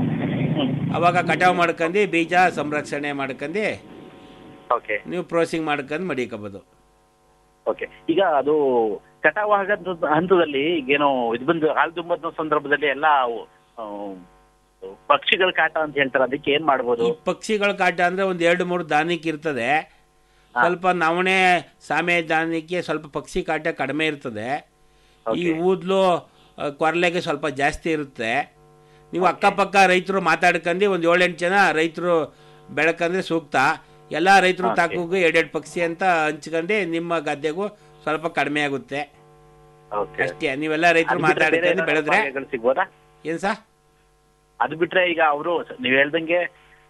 ಅವಾಗ ಕಟಾವ್ ಮಾಡ್ಕೊಂಡು ಬೀಜ ಸಂರಕ್ಷಣೆ ಮಾಡ್ಕೊಂಡು ಓಕೆ ನೀವು ಪ್ರೋಸಿಂಗ್ ಮಾಡ್ಕೊಂಡು ಮಡಿಕೋಬೋದು ಓಕೆ ಈಗ ಅದು ಕಟಾವು ಆಗದ ಹಂತದಲ್ಲಿ ಈಗೇನೋ ಇದು ಬಂದು ಹಾಲು ತುಂಬದ ಸಂದರ್ಭದಲ್ಲಿ ಎಲ್ಲ ಆ, ಪಕ್ಷಿಗಳ ಕಾಟ ಅಂತ ಹೇಳ್ತಾರೆ ಅದಕ್ಕೆ ಏನ್ ಮಾಡ್ಬೋದು ಈ ಪಕ್ಷಿಗಳ ಕಾಟ ಅಂದ್ರೆ ಒಂದ್ ಎರಡು ಮೂರು ದಾನಿಕ್ ಇರ್ತದೆ ಸ್ವಲ್ಪ ನವಣೆ ಸಾಮೆ ದಾನಿಕ್ಕೆ ಸ್ವಲ್ಪ ಪಕ್ಷಿ ಕಾಟ ಕಡಿಮೆ ಇರ್ತದೆ ಈ ಊದ್ಲು ಆ, ಕೊರಲೆಗೆ ಸ್ವಲ್ಪ ಜಾಸ್ತಿ ಇರುತ್ತೆ ನೀವು ಅಕ್ಕಪಕ್ಕ ರೈತರು ಮಾತಾಡ್ಕೊಂಡು ಒಂದು ಏಳೆಂಟು ಜನ ರೈತರು ಬೆಳಕಂದ್ರೆ ಸೂಕ್ತ ಎಲ್ಲ ರೈತರು Okay. ತಾಕುಗೂ ಎರಡೆರಡು ಪಕ್ಷಿ ಅಂತ ಹಂಚ್ಕೊಂಡು ನಿಮ್ಮ ಗದ್ದೆಗೂ ಸ್ವಲ್ಪ ಕಡಿಮೆ ಆಗುತ್ತೆ ಓಕೆ ಅಷ್ಟೇ ನೀವೆಲ್ಲ ರೈತರು ಮಾತಾಡ್ಕೊಂಡು ಬೆಳೆದ್ರೆ ಸಿಗ್ಬೋದಾ ಏನ್ ಸಾ ಅದು ಬಿಟ್ರೆ ಈಗ ಅವರು ನೀವ್ ಹೇಳ್ದಂಗೆ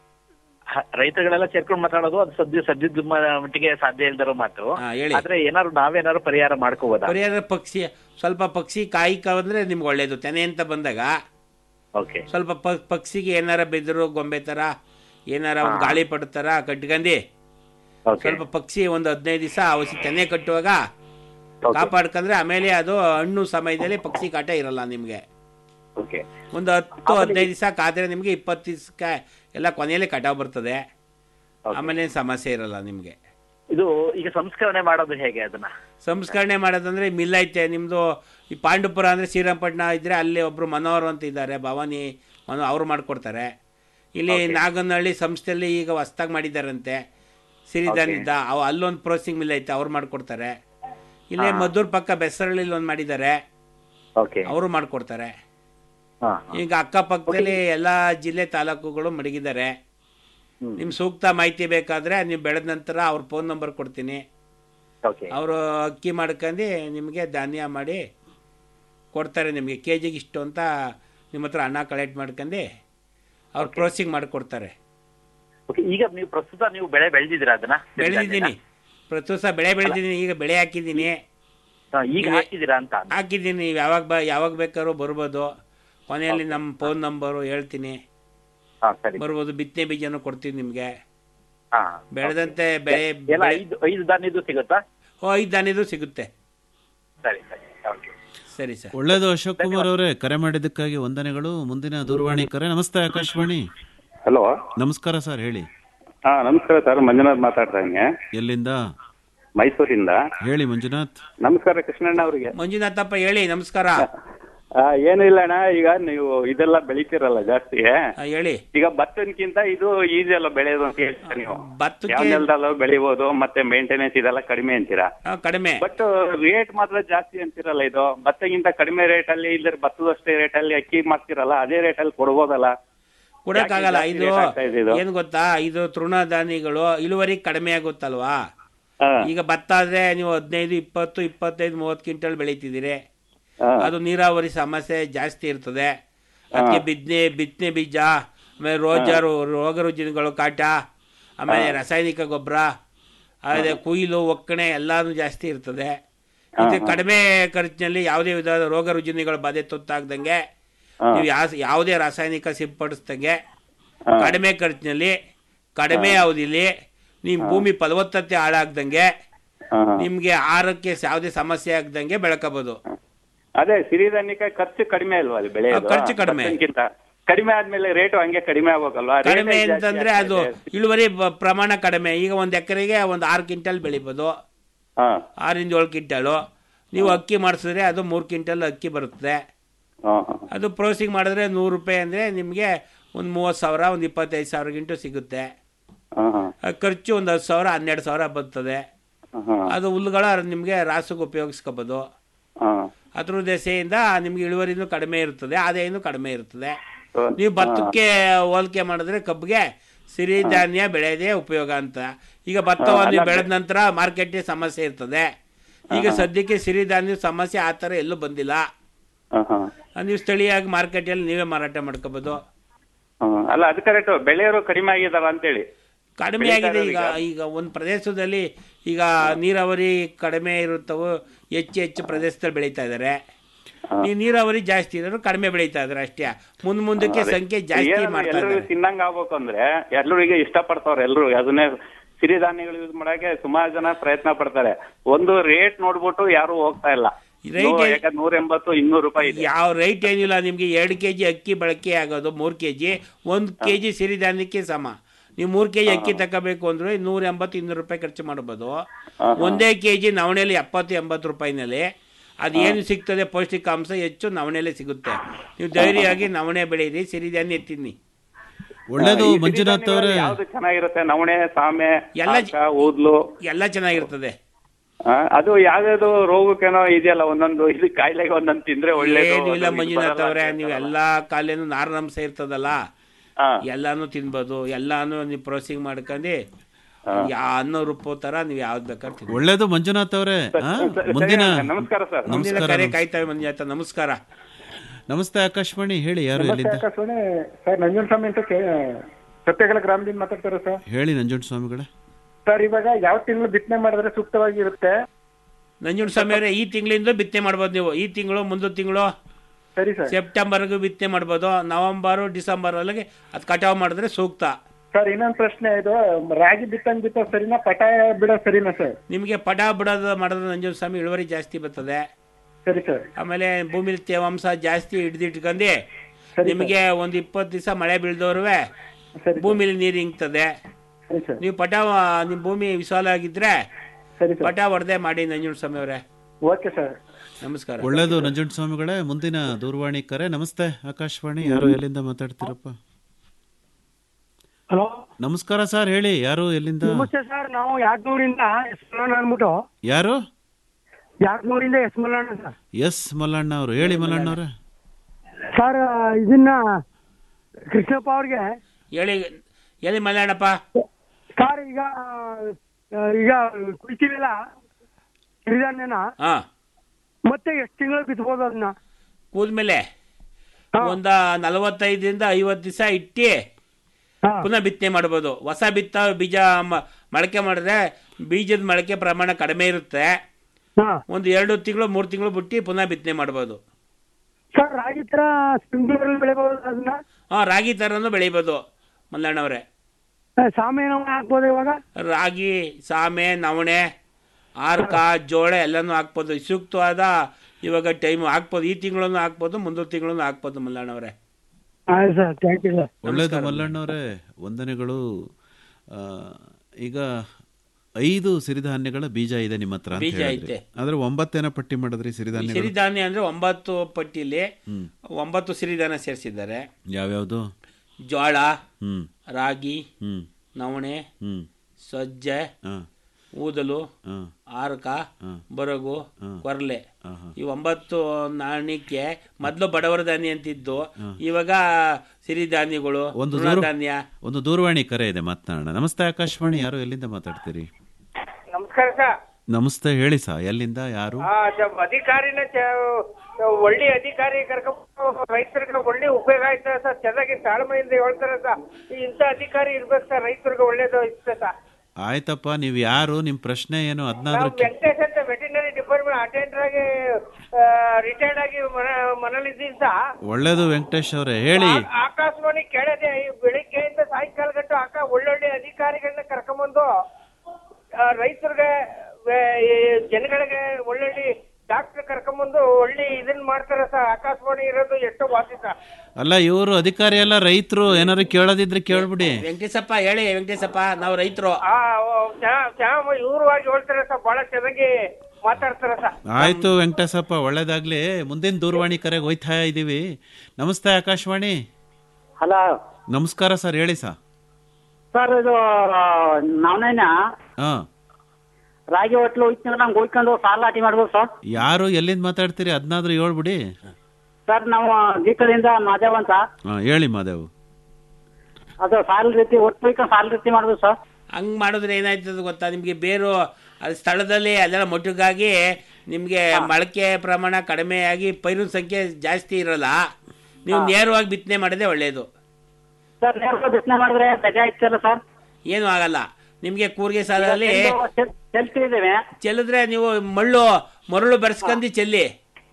ಹ- ರೈತರುಗಳೆಲ್ಲ ಸೇರ್ಕೊಂಡು ಮಾತಾಡೋದು ಅದು ಸದ್ಯ ಸದ್ಯದ ಮ- ಮಟ್ಟಿಗೆ ಸಾಧ್ಯ ಇಲ್ದಿರೋ ಮಾತು ಹೇಳಿ. ಆದ್ರೆ ಏನಾದ್ರು ನಾವೇನಾದ್ರು ಪರಿಹಾರ ಮಾಡ್ಕೋಬೋದಾ ಪರಿಹಾರ ಪಕ್ಷಿ ಸ್ವಲ್ಪ ಪಕ್ಷಿ ಕಾಯಿ ಅಂದ್ರೆ ನಿಮ್ಗೆ ಒಳ್ಳೇದು ತೆನೆ ಅಂತ ಬಂದಾಗ ಓಕೆ ಸ್ವಲ್ಪ ಪ- ಪಕ್ಷಿಗೆ ಏನಾರ ಬೆದರು ಗೊಂಬೆ ತರ ಏನಾರ ಒಂದು ಹಾ. ಗಾಳಿ ಪಡ್ತಾರ ಕಟ್ಕಂಡಿ ಸ್ವಲ್ಪ ಪಕ್ಷಿ ಒಂದು ಹದಿನೈದು ದಿವಸ ಔಷಧಿ ತೆನೆ ಕಟ್ಟುವಾಗ ಕಾಪಾಡ್ಕಂದ್ರೆ ಆಮೇಲೆ ಅದು ಹಣ್ಣು ಸಮಯದಲ್ಲಿ ಪಕ್ಷಿ ಕಾಟ ಇರಲ್ಲ ನಿಮ್ಗೆ ಓಕೆ ಒಂದು ಹತ್ತು ಹದಿನೈದು ದಿವಸ ಕಾದ್ರೆ ನಿಮ್ಗೆ ಇಪ್ಪತ್ತು ದಿವಸಕ್ಕೆ ಎಲ್ಲ ಕೊನೆಯಲ್ಲಿ ಕಟಾವ್ ಬರ್ತದೆ ಆಮೇಲೆ ಏನ್ ಸಮಸ್ಯೆ ಇರಲ್ಲ ನಿಮ್ಗೆ ಇದು ಈಗ ಸಂಸ್ಕರಣೆ ಮಾಡೋದು ಹೇಗೆ ಅದನ್ನ ಸಂಸ್ಕರಣೆ ಮಾಡೋದಂದ್ರೆ ಮಿಲ್ ಐತೆ ನಿಮ್ದು ಈ ಪಾಂಡುಪುರ ಅಂದ್ರೆ ಶ್ರೀರಂಗಪಟ್ಟಣ ಇದ್ರೆ ಅಲ್ಲಿ ಒಬ್ರು ಮನೋಹರ್ ಅಂತ ಇದ್ದಾರೆ ಭವಾನಿ ಮನೋ ಅವ್ರು ಮಾಡ್ಕೊಡ್ತಾರೆ ಇಲ್ಲಿ ನಾಗನಹಳ್ಳಿ ಸಂಸ್ಥೆಯಲ್ಲಿ ಈಗ ಹೊಸ್ದಾಗಿ ಮಾಡಿದ್ದಾರಂತೆ ಸಿರಿಧಾನ್ಯದ ಅವು ಅಲ್ಲೊಂದು ಪ್ರೋಸೆಸಿಂಗ್ ಮಿಲ್ ಐತೆ ಅವ್ರು ಮಾಡ್ಕೊಡ್ತಾರೆ ಇಲ್ಲೇ ಹಾ. ಮದ್ದೂರ್ ಪಕ್ಕ ಬೆಸರಳ್ಳಿಲಿ ಒಂದು ಮಾಡಿದ್ದಾರೆ ಓಕೆ ಅವರು ಮಾಡ್ಕೊಡ್ತಾರೆ ಹಾ ಈಗ ಅಕ್ಕಪಕ್ಕದಲ್ಲಿ ಎಲ್ಲಾ ಜಿಲ್ಲೆ ತಾಲೂಕುಗಳು ಮಡಗಿದ್ದಾರೆ ನಿಮ್ ಸೂಕ್ತ ಮಾಹಿತಿ ಬೇಕಾದ್ರೆ ನೀವು ಬೆಳೆದ ನಂತರ ಅವ್ರ ಫೋನ್ ನಂಬರ್ ಕೊಡ್ತೀನಿ ಓಕೆ ಅವರು ಅಕ್ಕಿ ಮಾಡ್ಕೊಂಡು ನಿಮಗೆ ಧಾನ್ಯ ಮಾಡಿ ಕೊಡ್ತಾರೆ ನಿಮಗೆ ಕೆ ಜಿಗೆ ಇಷ್ಟು ಅಂತ ನಿಮ್ಮ ಹತ್ರ ಹಣ ಕಲೆಕ್ಟ್ ಮಾಡ್ಕೊಂಡು ಅವ್ರು ಪ್ರೋಸಿಂಗ್ ಮಾಡಿಕೊಡ್ತಾರೆ ಓಕೆ ಈಗ ನೀವು ಪ್ರಸ್ತುತ ನೀವು ಬೆಳೆ ಬೆಳೆದಿದ್ದೀರಾ ಅದನ್ನ ಬೆಳೆದಿದ್ದೀನಿ ಪ್ರಸ್ತುತ ಬೆಳೆ ಬೆಳೆದಿದ್ದೀನಿ ಈಗ ಬೆಳೆ ಹಾಕಿದ್ದೀನಿ ಹಾ, ಈಗ ಈಗ- ಹಾಕಿದ್ದೀರಾ ಅಂತ ಹಾಕಿದ್ದೀನಿ ನೀವು ಯಾವಾಗ ಬ ಯಾವಾಗ ಬೇಕಾದ್ರೂ ಬರ್ಬೋದು ಕೊನೆಯಲ್ಲಿ ನಮ್ಮ ಫೋನ್ ನಂಬರು ಹೇಳ್ತೀನಿ ಹಾ ಸರಿ ಬರ್ಬೋದು ಬಿತ್ತನೆ ಬೀಜನೂ ಕೊಡ್ತೀನಿ ನಿಮಗೆ ಹಾ ಬೆಳೆದಂತೆ ಬೆಳೆ ಎಲ್ಲ ಬೆಳೆ- ಐದು ಐದು ಧಾನ್ಯದ್ದು ಸಿಗುತ್ತಾ ಓ ಐದು ಧಾನ್ಯದು ಸಿಗುತ್ತೆ ಸರಿ ಸರಿ ಓಕೆ ಸರಿ ಸರ್ ಒಳ್ಳೇದು ಅಶೋಕ್ ಕುಮಾರ್ ಅವರೇ ಕರೆ ಮಾಡಿದ್ದಕ್ಕಾಗಿ ವಂದನೆಗಳು ಮುಂದಿನ ದೂರವಾಣಿ ಕರೆ ನಮಸ್ತೆ ಆಕಾಶವಾಣಿ ಹಲೋ ನಮಸ್ಕಾರ ಸರ್ ಹೇಳಿ ಹಾ ನಮಸ್ಕಾರ ಸರ್ ಮಂಜುನಾಥ್ ಮಾತಾಡ್ತಾ ಇದ್ದೀನಿ ಎಲ್ಲಿಂದ ಮೈಸೂರಿಂದ ಹೇಳಿ ಮಂಜುನಾಥ್ ನಮಸ್ಕಾರ ಕೃಷ್ಣಣ್ಣ ಅವರಿಗೆ ಮಂಜುನಾಥಪ್ಪ ಹೇಳಿ ನಮಸ್ಕಾರ ಏನು ಇಲ್ಲ ಅಣ್ಣ ಈಗ ನೀವು ಇದೆಲ್ಲ ಬೆಳಿತೀರಲ್ಲ ಜಾಸ್ತಿ ಆ, ಹೇಳಿ ಈಗ ಭತ್ತನ್ಕಿಂತ ಇದು ಈಸಿ ಅಲ್ಲ ಬೆಳೆಯೋದು ಅಂತ ಹೇಳ್ತೀರಾ ನೀವು ಭತ್ತಕ್ಕೆ- ಯಾವ ನೆಲದಲ್ಲೂ ಬೆಳಿಬೋದು ಮತ್ತೆ ಮೇಂಟೆನೆನ್ಸ್ ಇದೆಲ್ಲ ಕಡಿಮೆ ಅಂತೀರಾ ಆ, ಕಡಿಮೆ ಬಟ್ ರೇಟ್ ಮಾತ್ರ ಜಾಸ್ತಿ ಅಂತಿರಲ್ಲ ಇದು ಭತ್ತಕ್ಕಿಂತ ಕಡಿಮೆ ರೇಟ್ ಅಲ್ಲಿ ಇಲ್ಲದ್ರೆ ಭತ್ತದಷ್ಟೇ ರೇಟ್ ಅಲ್ಲಿ ಅಕ್ಕಿ ಮಾಡ್ತಿರಲ್ಲ ಅದೇ ರೇಟ್ ಅಲ್ಲಿ ಕೊಡ್ಬೋದಲ್ಲ ಕೊಡಕ್ಕಾಗಲ್ಲ ಯಾಕೆ ಇದು ಜಾಸ್ತಿ rate ಆಗ್ತಾ ಇದೆ ಇದು? ಏನ್ ಗೊತ್ತಾ ಇದು ತೃಣಧಾನ್ಯಗಳು ಇಳುವರಿ ಕಡಿಮೆ ಆಗುತ್ತಲ್ವಾ ಹಾ. ಈಗ ಭತ್ತ ಆದ್ರೆ ನೀವು ಹದಿನೈದು ಇಪ್ಪತ್ತು ಇಪ್ಪತ್ತೈದು ಮೂವತ್ತು ಕ್ವಿಂಟಲ್ ಬೆಳಿತಿದ್ದೀರಿ ಹಾ. ಅದು ನೀರಾವರಿ ಸಮಸ್ಯೆ ಜಾಸ್ತಿ ಇರ್ತದೆ ಅದಕ್ಕೆ ಬಿತ್ತನೆ ಬಿತ್ತನೆ ಬೀಜ ಆಮೇಲೆ ರೋಜರು ರೋಗ ರುಜಿನಗಳು ಕಾಟ ಆಮೇಲೆ ರಾಸಾಯನಿಕ ಗೊಬ್ಬರ ಅದೇ ಕುಯ್ಲು ಒಕ್ಕಣೆ ಎಲ್ಲಾನು ಜಾಸ್ತಿ ಇರ್ತದೆ ಇದು ಕಡಿಮೆ ಖರ್ಚಿನಲ್ಲಿ ಯಾವುದೇ ವಿಧವಾದ ರೋಗ ರುಜಿನಗಳ ಬಾಧೆ ತುತ್ತಾಗ್ದಂಗೆ ನೀವು ಯಾ- ಯಾವುದೇ ರಾಸಾಯನಿಕ ಸಿಂಪಡಿಸ್ದಂಗೆ ಕಡಿಮೆ ಖರ್ಚಿನಲ್ಲಿ ಕಡಿಮೆ ಅವಧಿಲಿ ನಿಮ್ ಭೂಮಿ ಫಲವತ್ತತೆ ಹಾಳಾಗ್ದಂಗೆ ನಿಮ್ಗೆ ಆರೋಗ್ಯ ಯಾವುದೇ ಸಮಸ್ಯೆ ಆಗ್ದಂಗೆ ಬೆಳಕಬಹುದು ಅದೇ ಸಿರಿಧಾನ್ಯಕ್ಕೆ ಖರ್ಚು ಕಡಿಮೆ ಅಲ್ವಾ ಅಲ್ಲಿ ಬೆಳೆಯೋದು ಆ, ಖರ್ಚು ಕಡಿಮೆ. ಭತ್ತಕ್ಕಿಂತ ಕಡಿಮೆ ಆದ್ಮೇಲೆ ರೇಟು ಹಂಗೆ ಕಡಿಮೆ ಆಗ್ಬೇಕಲ್ವಾ Rate ಕಡಿಮೆ ಜಾಸ್ತಿ ಅಂತಂದ್ರೆ ಅದು ಆಗ್ತಾ ಇದೆ. ಇಳುವರಿ ಬ- ಪ್ರಮಾಣ ಕಡಿಮೆ ಈಗ ಒಂದ್ ಎಕರೆಗೆ ಒಂದು ಆರು ಕ್ವಿಂಟಲ್ ಬೆಳಿಬೋದು ಹಾ ಆರಿಂದ ಏಳು ಕ್ವಿಂಟಲು ನೀವು ಅಕ್ಕಿ ಮಾಡಿಸಿದ್ರೆ ಅದು ಮೂರು ಕ್ವಿಂಟಲ್ ಅಕ್ಕಿ ಬರುತ್ತೆ ಹಾ, ಹಾ. ಅದು ಪ್ರೋಸಿಂಗ್ ಮಾಡಿದ್ರೆ ನೂರು ರೂಪಾಯಿ ಅಂದರೆ ನಿಮಗೆ ಒಂದು ಮೂವತ್ತು ಸಾವಿರ ಒಂದು ಇಪ್ಪತ್ತೈದು ಸಾವಿರ ಗಿಂಟು ಸಿಗುತ್ತೆ ಹಾ, ಹಾ. ಆ ಖರ್ಚು ಒಂದು ಹತ್ತು ಸಾವಿರ ಹನ್ನೆರಡು ಸಾವಿರ ಬರ್ತದೆ ಹಾ. ಅದು ಹುಲ್ಲುಗಳ ನಿಮಗೆ ರಾಸಿಗೆ ಉಪಯೋಗಿಸ್ಕೋಬೋದು ಹಾ. ಅದ್ರ ದೆಸೆಯಿಂದ ನಿಮ್ಗೆ ಇಳುವರಿನೂ ಕಡಿಮೆ ಇರ್ತದೆ ಆದಾಯನೂ ಕಡಿಮೆ ಇರ್ತದೆ So, ನೀವು ಭತ್ತಕ್ಕೆ ಹೋಲಿಕೆ ಮಾಡಿದ್ರೆ ಕಬ್ಬಿಗೆ ಸಿರಿಧಾನ್ಯ ಬೆಳೆಯೋದೇ ಉಪಯೋಗ ಅಂತ ಈಗ ಭತ್ತವನ್ನು ನೀವು ಬೆಳೆದ ನಂತರ ಮಾರ್ಕೆಟ್ಗೆ ಸಮಸ್ಯೆ ಇರ್ತದೆ ಈಗ ಸದ್ಯಕ್ಕೆ ಸಿರಿಧಾನ್ಯ ಸಮಸ್ಯೆ ಆ ಥರ ಎಲ್ಲೂ ಬಂದಿಲ್ಲ ಹಾ, ಹಾ. ಆ, ನೀವು ಸ್ಥಳೀಯವಾಗಿ ಮಾರ್ಕೆಟಲ್ಲಿ ನೀವೇ ಮಾರಾಟ ಮಾಡ್ಕೋಬೋದು ಹಾ. ಅಲ್ಲ ಅದು ಕರೆಕ್ಟ್ ಬೆಳೆಯೋರು ಕಡಿಮೆ ಆಗಿದಾರ ಅಂತೇಳಿ ಕಡಿಮೆ ಬೆಳೀತಾ ಆಗಿದೆ ಈಗ ಇರೋದು ಈಗ ಒಂದು ಪ್ರದೇಶದಲ್ಲಿ ಈಗ ನೀರಾವರಿ ಕಡಿಮೆ ಇರುತ್ತವೋ ಹೆಚ್ಚು ಹೆಚ್ಚು ಪ್ರದೇಶದಲ್ಲಿ ಬೆಳೀತಾ ಇದ್ದಾರೆ ಈ ನೀರಾವರಿ ಜಾಸ್ತಿ ಇರೋರು ಕಡಿಮೆ ಬೆಳೀತಾ ಇದಾರೆ ಅಷ್ಟೇ ಮುಂದ್ ಮುಂದಕ್ಕೆ ಅದೇ. ಸಂಖ್ಯೆ ಜಾಸ್ತಿ ಏನಂದ್ರೆ ಮಾಡ್ತಾ ಎಲ್ರಿಗೂ ಇದ್ದಾರೆ ತಿನ್ನಂಗ ಆಗ್ಬೇಕು ಅಂದ್ರೆ ಎಲ್ಲರಿಗೆ ಇಷ್ಟಪಡ್ತಾವ್ರೆ ಎಲ್ರು ಅದನ್ನೇ ಸಿರಿಧಾನ್ಯಗಳು ಯೂಸ್ ಮಾಡಕ್ಕೆ ಸುಮಾರು ಜನ ಪ್ರಯತ್ನ ಪಡ್ತಾರೆ ಒಂದು ರೇಟ್ ನೋಡ್ಬಿಟ್ಟು ಯಾರು ಹೋಗ್ತಾ ಇಲ್ಲ Rate ನೂ- ಏ- ಯಾಕಂದ್ರೆ ನೂರ ಎಂಬತ್ತು ಇನ್ನೂರು ರೂಪಾಯಿ ಇದೆ ಯಾವ ರೈಟ್ ಏನಿಲ್ಲ ನಿಮಗೆ ಎರಡು ಕೆ ಜಿ ಅಕ್ಕಿ ಬಳಕೆ ಆಗೋದು ಮೂರು ಕೆ ಜಿ ಒಂದು ಕೆ ಜಿ ಸಿರಿಧಾನ್ಯಕ್ಕೆ ಸಮ ನೀವು ಮೂರು ಕೆ ಜಿ ಅಕ್ಕಿ ತಗೋಬೇಕು ಅಂದ್ರೆ ನೂರ ಎಂಬತ್ತು ಇನ್ನೂರು ರೂಪಾಯಿ ಖರ್ಚು ಮಾಡ್ಬೋದು ಒಂದೇ ಕೆ ಜಿ ನವಣೆಯಲ್ಲಿ ಎಪ್ಪತ್ತು ಎಂಬತ್ತು ರೂಪಾಯಿನಲ್ಲಿ ಅದು ಏನು ಸಿಗ್ತದೆ ಪೌಷ್ಟಿಕಾಂಶ ಹೆಚ್ಚು ನವಣೆಲೆ ಸಿಗುತ್ತೆ ನೀವು ಧೈರ್ಯವಾಗಿ ನವಣೆ ಬೆಳೀರಿ ಸಿರಿಧಾನ್ಯ ತಿನ್ನಿ ಒಳ್ಳೇದು ಈ ಮಂಜುನಾಥ್ ಅವರೇ ಸಿರಿಧಾನ್ಯಗಳಲ್ಲಿ ಯಾವ್ದು ಚೆನ್ನಾಗಿರುತ್ತೆ ನವಣೆ ಸಾಮೆ ಎಲ್ಲ ಆಕ, ಊದ್ಲು ಎಲ್ಲ ಚೆನ್ನಾಗಿರ್ತದೆ ಆ, ಅದು ಯಾವ್ಯಾವ್ದು ರೋಗಕ್ಕೇನೋ ಇದೆಯಲ್ಲ ಒಂದೊಂದು ಇದು ಕಾಯಿಲೆಗೆ ಒಂದೊಂದು ತಿಂದ್ರೆ ಒಳ್ಳೇದು ಏನು ಇಲ್ಲ ಅದು ಇದು ಮಂಜುನಾಥ್ ಬರಲ್ಲ ಅವರೇ ಅಂತ ನೀವು ಹೇಳ್ತಾರಲ್ಲ. ಎಲ್ಲಾ ಕಾಲೇನು ನಾರಿನಂಶ ಇರ್ತದಲ್ಲ ಎಲ್ಲಾನು ತಿನ್ಬೋದು ಎಲ್ಲಾನು ನೀವು ಪ್ರೋಸೆಸಿಂಗ್ ಮಾಡ್ಕೊಂಡು ಯಾ ಅನ್ನೋ ರುಪ್ಪೋ ತರ ನೀವು ಯಾವ್ದು ಬೇಕಾದ್ರೆ ತಿನ್ಬೋದು. ಒಳ್ಳೇದು ಮಂಜುನಾಥ್ ಅವರೇ ಆ? ಮುಂದಿನ ನಮಸ್ಕಾರ ಸರ್ ಮುಂದಿನ ನಮಸ್ಕಾರ ಕರೆ ನಮಸ್ಕಾರ. ಕಾಯ್ತಾವೆ ಮಂಜುನಾಥ ನಮಸ್ಕಾರ ನಮಸ್ತೆ ಆಕಾಶವಾಣಿ ಹೇಳಿ ಯಾರು ನಮಸ್ತೆ ಎಲ್ಲಿಂದ ಆಕಾಶವಾಣಿ ಸರ್ ನಂಜನಸ್ವಾಮಿ ಅಂತ ಕೇ- ಸತ್ಯಗಳ ಗ್ರಾಮದಿಂದ ಮಾತಾಡ್ತಾರೆ ಸರ್ ಹೇಳಿ ನಂಜುಂಡ ಸ್ವಾಮಿಗಳೇ ಸರ್ ಇವಾಗ ಯಾವ ತಿಂಗಳು ಬಿತ್ತನೆ ಮಾಡಿದ್ರೆ ಸೂಕ್ತವಾಗಿರುತ್ತೆ ನಂಜುಂಡ ಸ್ವಾಮಿ ಅವರೇ ಈ ತಿಂಗಳಿಂದ ಬಿತ್ತನೆ ಮಾಡ್ಬೋದು ನೀವು ಈ ತಿಂಗಳು ಮುಂದಿನ ತಿಂಗಳು ಸರಿ ಸರ್ ಸೆಪ್ಟೆಂಬರ್ಗೂ ಬಿತ್ತನೆ ಮಾಡ್ಬೋದು ನವೆಂಬರು ಡಿಸೆಂಬರ್ ಅಲ್ಲಿಗೆ ಅದು ಕಟಾವು ಮಾಡಿದ್ರೆ ಸೂಕ್ತ ಸರ್ ಇನ್ನೊಂದು ಪ್ರಶ್ನೆ ಇದು ರಾಗಿ ಬಿತ್ತಂಗ್ ಬಿತ್ತೋ ಸರಿನಾ ಪಟ ಬಿಡೋ ಸರಿನಾ ಸರ್ ನಿಮಗೆ ಪಟ ಬಿಡೋದು ಮಾಡಿದ್ರೆ ನಂಜುಂಡ ಸ್ವಾಮಿ ಇಳುವರಿ ಜಾಸ್ತಿ ಬರ್ತದೆ ಸರಿ ಸರ್ ಆಮೇಲೆ ಭೂಮಿಲಿ ತೇವಾಂಶ ಜಾಸ್ತಿ ಹಿಡಿದಿಟ್ಕೊಂಡು ನಿಮಗೆ ಒಂದು ಇಪ್ಪತ್ತು ದಿವಸ ಮಳೆ ಬೀಳ್ದವ್ರುವೆ ಭೂಮಿಲಿ ನೀರು ಇಂಗ್ತದೆ ನೀವು ಪಟ ನಿಮ್ಮ ಭೂಮಿ ವಿಶಾಲ ಆಗಿದ್ರೆ ಪಟ ಹೊಡೆದೇ ಮಾಡಿ ನಂಜುಂಡ ಸ್ವಾಮಿ ಅವರೇ ಓಕೆ ಸರ್ ನಮಸ್ಕಾರ ಒಳ್ಳೇದು ನಂಜುಂಡ ಸ್ವಾಮಿಗಳೇ ಮುಂದಿನ ದೂರವಾಣಿ ಕರೆ ನಮಸ್ತೆ ಆಕಾಶವಾಣಿ ಯಾರು ಎಲ್ಲಿಂದ ಮಾತಾಡ್ತೀರಪ್ಪ ಹಲೋ ನಮಸ್ಕಾರ ಸರ್ ಹೇಳಿ ಯಾರು ಎಲ್ಲಿಂದ ನಮಸ್ತೆ ಸರ್ ನಾವು ಯಾದನೂರಿಂದ ಎಸ್ ಮಲ್ಲಣ್ಣ ಅಂದ್ಬಿಟ್ಟು ಯಾರು ಯಾದನೂರಿಂದ S Mallanna sir S Mallanna ಅವರು ಹೇಳಿ ಮಲ್ಲಣ್ಣ ಅವ್ರೆ ಸರ್ ಇದನ್ನ ಕೃಷ್ಣಪ್ಪ ಅವ್ರಿಗೆ ಹೇಳಿ ಹೇಳಿ ಮಲ್ಯಾಣಪ್ಪ ಸರ್ ಈಗ ಆ, ಈಗ ಕುಯ್ತೀವಲ್ಲ ಸಿರಿಧಾನ್ಯನ ಹಾ ಮತ್ತೆ ಎಷ್ಟು ತಿಂಗಳು ಬಿತ್ಬೋದು ಅದನ್ನ ಕೂದ್ಮೇಲೆ ಒಂದ ನಲವತ್ತೈದರಿಂದ ಐವತ್ತು ದಿವಸ ಇಟ್ಟು ಪುನಃ ಬಿತ್ತನೆ ಮಾಡ್ಬೋದು ಹೊಸ ಬಿತ್ತ ಬೀಜ ಮ- ಮೊಳಕೆ ಮಾಡಿದ್ರೆ ಬೀಜದ ಮೊಳಕೆ ಪ್ರಮಾಣ ಕಡಿಮೆ ಇರುತ್ತೆ ಒಂದು ಎರಡು ತಿಂಗಳು ಮೂರು ತಿಂಗಳು ಬಿಟ್ಟು ಪುನಃ ಬಿತ್ತನೆ ಮಾಡ್ಬೋದು ಸರ್ ರಾಗಿ ತರ ಸ್ಪ್ರಿಂಕ್ಲರ್ ಬೆಳಿಬೋದು ಅದನ್ನ ಹಾ ರಾಗಿ ಥರನೂ ಬೆಳಿಬೋದು ಮಲ್ಲಣ್ಣವ್ರೆ ಆ, ಸಾಮೇನ ಹಾಕ್ಬೋದು ಇವಾಗ ರಾಗಿ ಸಾಮೆ ನವಣೆ ಆರ್ಕ ಜೋಳ ಎಲ್ಲನೂ ಹಾಕ್ಬೋದು ಸೂಕ್ತವಾದ ಇವಾಗ ಟೈಮ್ ಹಾಕ್ಬೋದು ಈ ತಿಂಗಳನ್ನು ಹಾಕ್ಬೋದು ಮುಂದಿನ ತಿಂಗಳನ್ನು ಹಾಕ್ಬೋದು ಮಲ್ಲಣ್ಣವ್ರೆ ಆಯ್ತು ಸರ್ ಥ್ಯಾಂಕ್ ಯು ಸರ್ ಒಳ್ಳೇದು ಮಲ್ಲಣ್ಣವರೇ ವಂದನೆಗಳು ಆ, ಈಗ ಐದು ಸಿರಿಧಾನ್ಯಗಳ ಬೀಜ ಇದೆ ನಿಮ್ಮ ಹತ್ರ ಅಂತ ಬೀಜ ಹೇಳಿದ್ರಿ. ಐತೆ. ಆದ್ರೆ ಒಂಬತ್ತೇನ ಪಟ್ಟಿ ಮಾಡಿದ್ರಿ ಸಿರಿಧಾನ್ಯಗಳು ಸಿರಿಧಾನ್ಯ ಅಂದ್ರೆ ಒಂಬತ್ತು ಪಟ್ಟಿಲಿ ಹ್ಮ್. ಒಂಬತ್ತು ಸಿರಿಧಾನ್ಯ ಸೇರಿಸಿದ್ದಾರೆ ಯಾವ್ಯಾವ್ದು ಜೋಳ ಹ್ಮ್ ರಾಗಿ ಹ್ಮ್ ನವಣೆ ಹ್ಮ್ ಸಜ್ಜೆ ಹಾ ಊದಲು ಹಾ ಆರ್ಕ ಹಾ. ಬರಗು ಹಾ. ಕೊರ್ಲೆ ಹಾ, ಹಾ. ಈ ಒಂಬತ್ತು ನಾಣ್ಯಕ್ಕೆ ಮೊದಲು ಬಡವರ ಧಾನ್ಯ ಅಂತಿದ್ದು ಹಾ. ಇವಾಗ ಸಿರಿಧಾನ್ಯಗಳು ಒಂದು ದೂರ ತೃಣಧಾನ್ಯ ಒಂದು ದೂರವಾಣಿ ಕರೆ ಇದೆ ಮಾತನಾಡೋಣ ನಮಸ್ತೆ ಆಕಾಶವಾಣಿ ಯಾರು ಎಲ್ಲಿಂದ ಮಾತಾಡ್ತೀರಿ ನಮಸ್ಕಾರ ಸರ್ ನಮಸ್ತೆ ಹೇಳಿ ಸಾ ಎಲ್ಲಿಂದ ಯಾರು ಆ, ಜ- ಅಧಿಕಾರಿನ ಚ- ಒಳ್ಳೆ ಅಧಿಕಾರಿ ಕರ್ಕೊಂಡು ರೈತರಿಗೆ ಒಳ್ಳೆ ಉಪಯೋಗ ಆಯ್ತದೆ ಸರ್ ಚೆನ್ನಾಗಿ ತಾಳ್ಮೆಯಿಂದ ಹೇಳ್ತಾರೆ ಸರ್ ಇಂಥ ಅಧಿಕಾರಿ ಇರ್ಬೇಕು ಸರ್ ರೈತರಿಗೆ ಒಳ್ಳೇದು ಇಷ್ಟ ಸರ್ ಆಯ್ತಪ್ಪ ನೀವು ಯಾರು ನಿಮ್ ಪ್ರಶ್ನೆ ಏನು ನಾವು ಹದಿನಾರು ವೆಂಕಟೇಶ್ ಅಂತ ವೆಟರ್ನರಿ ಡಿಪಾರ್ಟ್ಮೆಂಟ್ ಅಟೆಂಡರ್ ಆಗಿ ರಿಟೈರ್ಡ್ ಆಗಿ ಮನ ಮನೇಲಿದ್ದೀನಿ ಸರ್ ಒಳ್ಳೇದು ವೆಂಕಟೇಶ್ ಅವರೇ ಹೇಳಿ ಆ- ಆಕಾಶವಾಣಿ ಕೇಳದೆ ಈ ಬೆಳಿಗ್ಗೆಯಿಂದ ಸಾಯಂಕಾಲ ಗಂಟು ಅಕ್ಕ ಒಳ್ಳೊಳ್ಳೆ ಅಧಿಕಾರಿಗಳನ್ನ ಕರ್ಕೊಂಬಂದು ಆ, ರೈತರಿಗೆ ವೇ- ಈ ಜನಗಳಿಗೆ ಒಳ್ಳೊಳ್ಳೆ ಡಾಕ್ಟರ್ ಕರ್ಕೊಂಬಂದು ಒಳ್ಳೆ ಇದನ್ನ ಮಾಡ್ತಾರೆ ಸರ್ ಆಕಾಶವಾಣಿ ಇರೋದು ಎಷ್ಟೋ ವಾಸಿ ಸರ್ ಅಲ್ಲ ಇವರು ಅಧಿಕಾರಿ ಎಲ್ಲ ರೈತರು ಏನಾದ್ರು ಕೇಳೋದಿದ್ರೆ ಕೇಳ್ಬಿಡಿ ವೆಂಕಟೇಶಪ್ಪ ಹೇಳಿ ವೆಂಕಟೇಶಪ್ಪ ನಾವು ರೈತರು ಆ ಇವ್ರವಾಗಿ ಹೇಳ್ತಾರೆ ಸರ್ ಬಹಳ ಚೆನ್ನಾಗಿ ಮಾತಾಡ್ತಾರೆ ಸರ್ ಆಯ್ತು ವೆಂಕಟೇಶಪ್ಪ ಒಳ್ಳೇದಾಗ್ಲಿ ಮುಂದಿನ ದೂರವಾಣಿ ಕರೆಗೆ ಹೋಯ್ತಾ ಇದೀವಿ ನಮಸ್ತೆ ಆಕಾಶವಾಣಿ ಹಲೋ ನಮಸ್ಕಾರ ಸರ್ ಹೇಳಿ ಸಾ ಸರ್ ಇದು ನಾವೇನ ಹಾ ರಾಗಿ ಹೋಟ್ಲು ಹೋಯ್ತೀನಿ ನಮ್ಗೆ ಹೋಯ್ಕೊಂಡು ಸಾಲಾಟಿ ಮಾಡ್ಬೋದು ಸರ್ ಯಾರು ಎಲ್ಲಿಂದ ಮಾತಾಡ್ತೀರಿ ಅದನ್ನಾದ್ರೂ ಹೇಳ್ಬಿಡಿ ಸರ್ ನಾವು ಗೀಕಳಿಂದ ಮಾದೇವ್ ಅಂತ ಹಾ ಹೇಳಿ ಮಾದೇವ್ ಅದು ಸಾಲ ರೀತಿ ಒಟ್ಟು ಹೋಯ್ಕೊಂಡು ಸಾಲ ರೀತಿ ಮಾಡ್ಬೋದು ಸರ್ ಹಂಗೆ ಮಾಡಿದ್ರೆ ಏನಾಯ್ತದೆ ಗೊತ್ತಾ ನಿಮಗೆ ಬೇರು ಅದು ಸ್ಥಳದಲ್ಲಿ ಅದೆಲ್ಲ ಮೊಟ್ಟಗಾಗಿ ನಿಮಗೆ ಮೊಳಕೆ ಪ್ರಮಾಣ ಕಡಿಮೆಯಾಗಿ ಪೈರಿನ ಸಂಖ್ಯೆ ಜಾಸ್ತಿ ಇರಲ್ಲ ನೀವು ನೇರವಾಗಿ ಬಿತ್ತನೆ ಮಾಡೋದೇ ಒಳ್ಳೆಯದು ಸರ್ ನೇರವಾಗಿ ಬಿತ್ತನೆ ಮಾಡಿದ್ರೆ ಬೆಳೆ ಇತ್ತಲ್ಲ ಸರ್ ಏನೂ ಆಗಲ್ಲ ನಿಮಗೆ ಕೂರ್ಗೆ ಸಾಲದಲ್ಲಿ ಚೆಲ್ತಿದ್ದೇವೆ ಚೆಲ್ಲಿದ್ರೆ ನೀವು ಮಳ್ಳು ಮರಳು ಬೆರೆಸ್ಕೊಂಡು ಚೆಲ್ಲಿ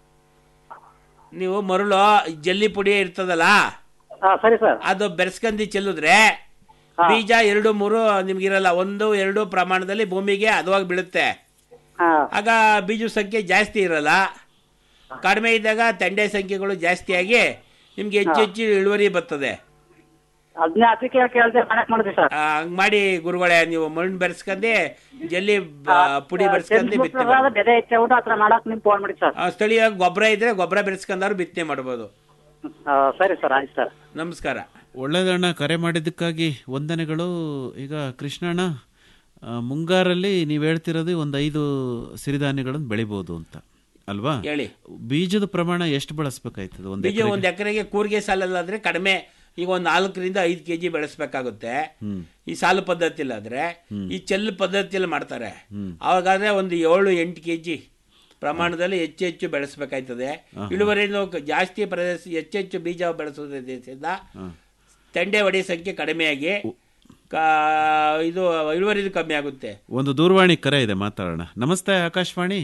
ನೀವು ಮರಳು ಜಲ್ಲಿ ಪುಡಿ ಇರ್ತದಲ್ಲ ಸರಿ ಸರ್ ಅದು ಬೆರೆಸ್ಕೊಂಡು ಚೆಲ್ಲಿದ್ರೆ ಬೀಜ ಎರಡು ಮೂರು ನಿಮ್ಗಿರಲ್ಲ ಒಂದು ಎರಡು ಪ್ರಮಾಣದಲ್ಲಿ ಭೂಮಿಗೆ ಹದವಾಗಿ ಬೀಳುತ್ತೆ ಆಗ ಬೀಜ ಸಂಖ್ಯೆ ಜಾಸ್ತಿ ಇರಲ್ಲ ಕಡಿಮೆ ಇದ್ದಾಗ ತಂಡೆ ಸಂಖ್ಯೆಗಳು ಜಾಸ್ತಿಯಾಗಿ ನಿಮ್ಗೆ ಹೆಚ್ಚು ಹೆಚ್ಚು ಇಳುವರಿ ಬರ್ತದೆ ಅದನ್ನ ಅದಕ್ಕೆ ಕೇಳ್ದೆ ಮಾಡಕ್ ಮಾಡಿದ್ವಿ ಸರ್ ಆ, ಹಂಗ್ ಮಾಡಿ ಗುರುಗಳೇ ನೀವು ಮಣ್ಣು ಬೆರೆಸ್ಕೊಂಡೆ ಜಲ್ಲಿ ಬ- ಪುಡಿ ಬೆರೆಸ್ಕೊಂಡೆ ಬಿತ್ತನೆ ಮಾಡಿ. ಬೆಲೆ ಹೆಚ್ಚಾಗ್ಬಿಟ್ಟು ಆ ಥರ ಮಾಡಕ್ ನಿಮ್ ಫೋನ್ ಮಾಡಿ ಸರ್ ಆ, ಸ್ಥಳೀಯ ಗೊಬ್ಬರ ಇದ್ರೆ ಗೊಬ್ಬರ ಬೆರೆಸ್ಕೊಂಡಾದ್ರು ಬಿತ್ತನೆ ಮಾಡ್ಬೋದು ಆ, ಸರಿ ಸರ್ ಆಯ್ತು ಸರ್ ನಮಸ್ಕಾರ ಒಳ್ಳೆದಣ್ಣ ಕರೆ ಮಾಡಿದ್ದಕ್ಕಾಗಿ ವಂದನೆಗಳು ಈಗ ಕೃಷ್ಣಣ್ಣ ಆ, ಮುಂಗಾರಲ್ಲಿ ನೀವು ಹೇಳ್ತಿರೋದು ಒಂದು ಐದು ಸಿರಿಧಾನ್ಯಗಳನ್ನು ಬೆಳಿಬೋದು ಅಂತ ಅಲ್ವಾ ಹೇಳಿ. ಬೀಜದ ಪ್ರಮಾಣ ಎಷ್ಟು ಬಳಸ್ಬೇಕಾಯ್ತದೆ ಒಂದು ಬೀಜ ಒಂದ್ ಎಕರೆಗೆ ಕೂರ್ಗೆ ಸಾಲಲ್ಲಾದ್ರೆ ಕಡಿಮೆ ಈಗ ಒಂದ್ ನಾಲ್ಕರಿಂದ ಐದು ಕೆಜಿ ಬೆಳೆಸ್ಬೇಕಾಗುತ್ತೆ ಹ್ಮ್ ಈ ಸಾಲು ಪದ್ಧತಿಲಿ ಆದ್ರೆ ಹ್ಮ್. ಈ ಚೆಲ್ಲು ಪದ್ಧತಿಯಲ್ಲಿ ಮಾಡ್ತಾರೆ ಹ್ಮ್. ಅವಾಗಾದ್ರೆ ಒಂದು ಏಳು ಎಂಟು ಕೆಜಿ ಪ್ರಮಾಣದಲ್ಲಿ ಹೆಚ್ಚು ಹೆಚ್ಚು ಬೆಳೆಸ್ಬೇಕಾಯ್ತದೆ ಆಹಾ. ಇಳುವರಿನೂ ಕ- ಜಾಸ್ತಿ ಪ್ರದೇಶ ಹೆಚ್ಚು ಹೆಚ್ಚು ಬೀಜ ಬೆಳೆಸೋದ್ರಿಂದ ಹಾ. ತಂಡೆ ಹೊಡೆಯ ಸಂಖ್ಯೆ ಕಡಿಮೆಯಾಗಿ ಕಾ- ಇದು ಇಳುವರಿದು ಕಮ್ಮಿ ಆಗುತ್ತೆ ಒಂದು ದೂರವಾಣಿ ಕರೆ ಇದೆ ಮಾತಾಡೋಣ ನಮಸ್ತೆ ಆಕಾಶವಾಣಿ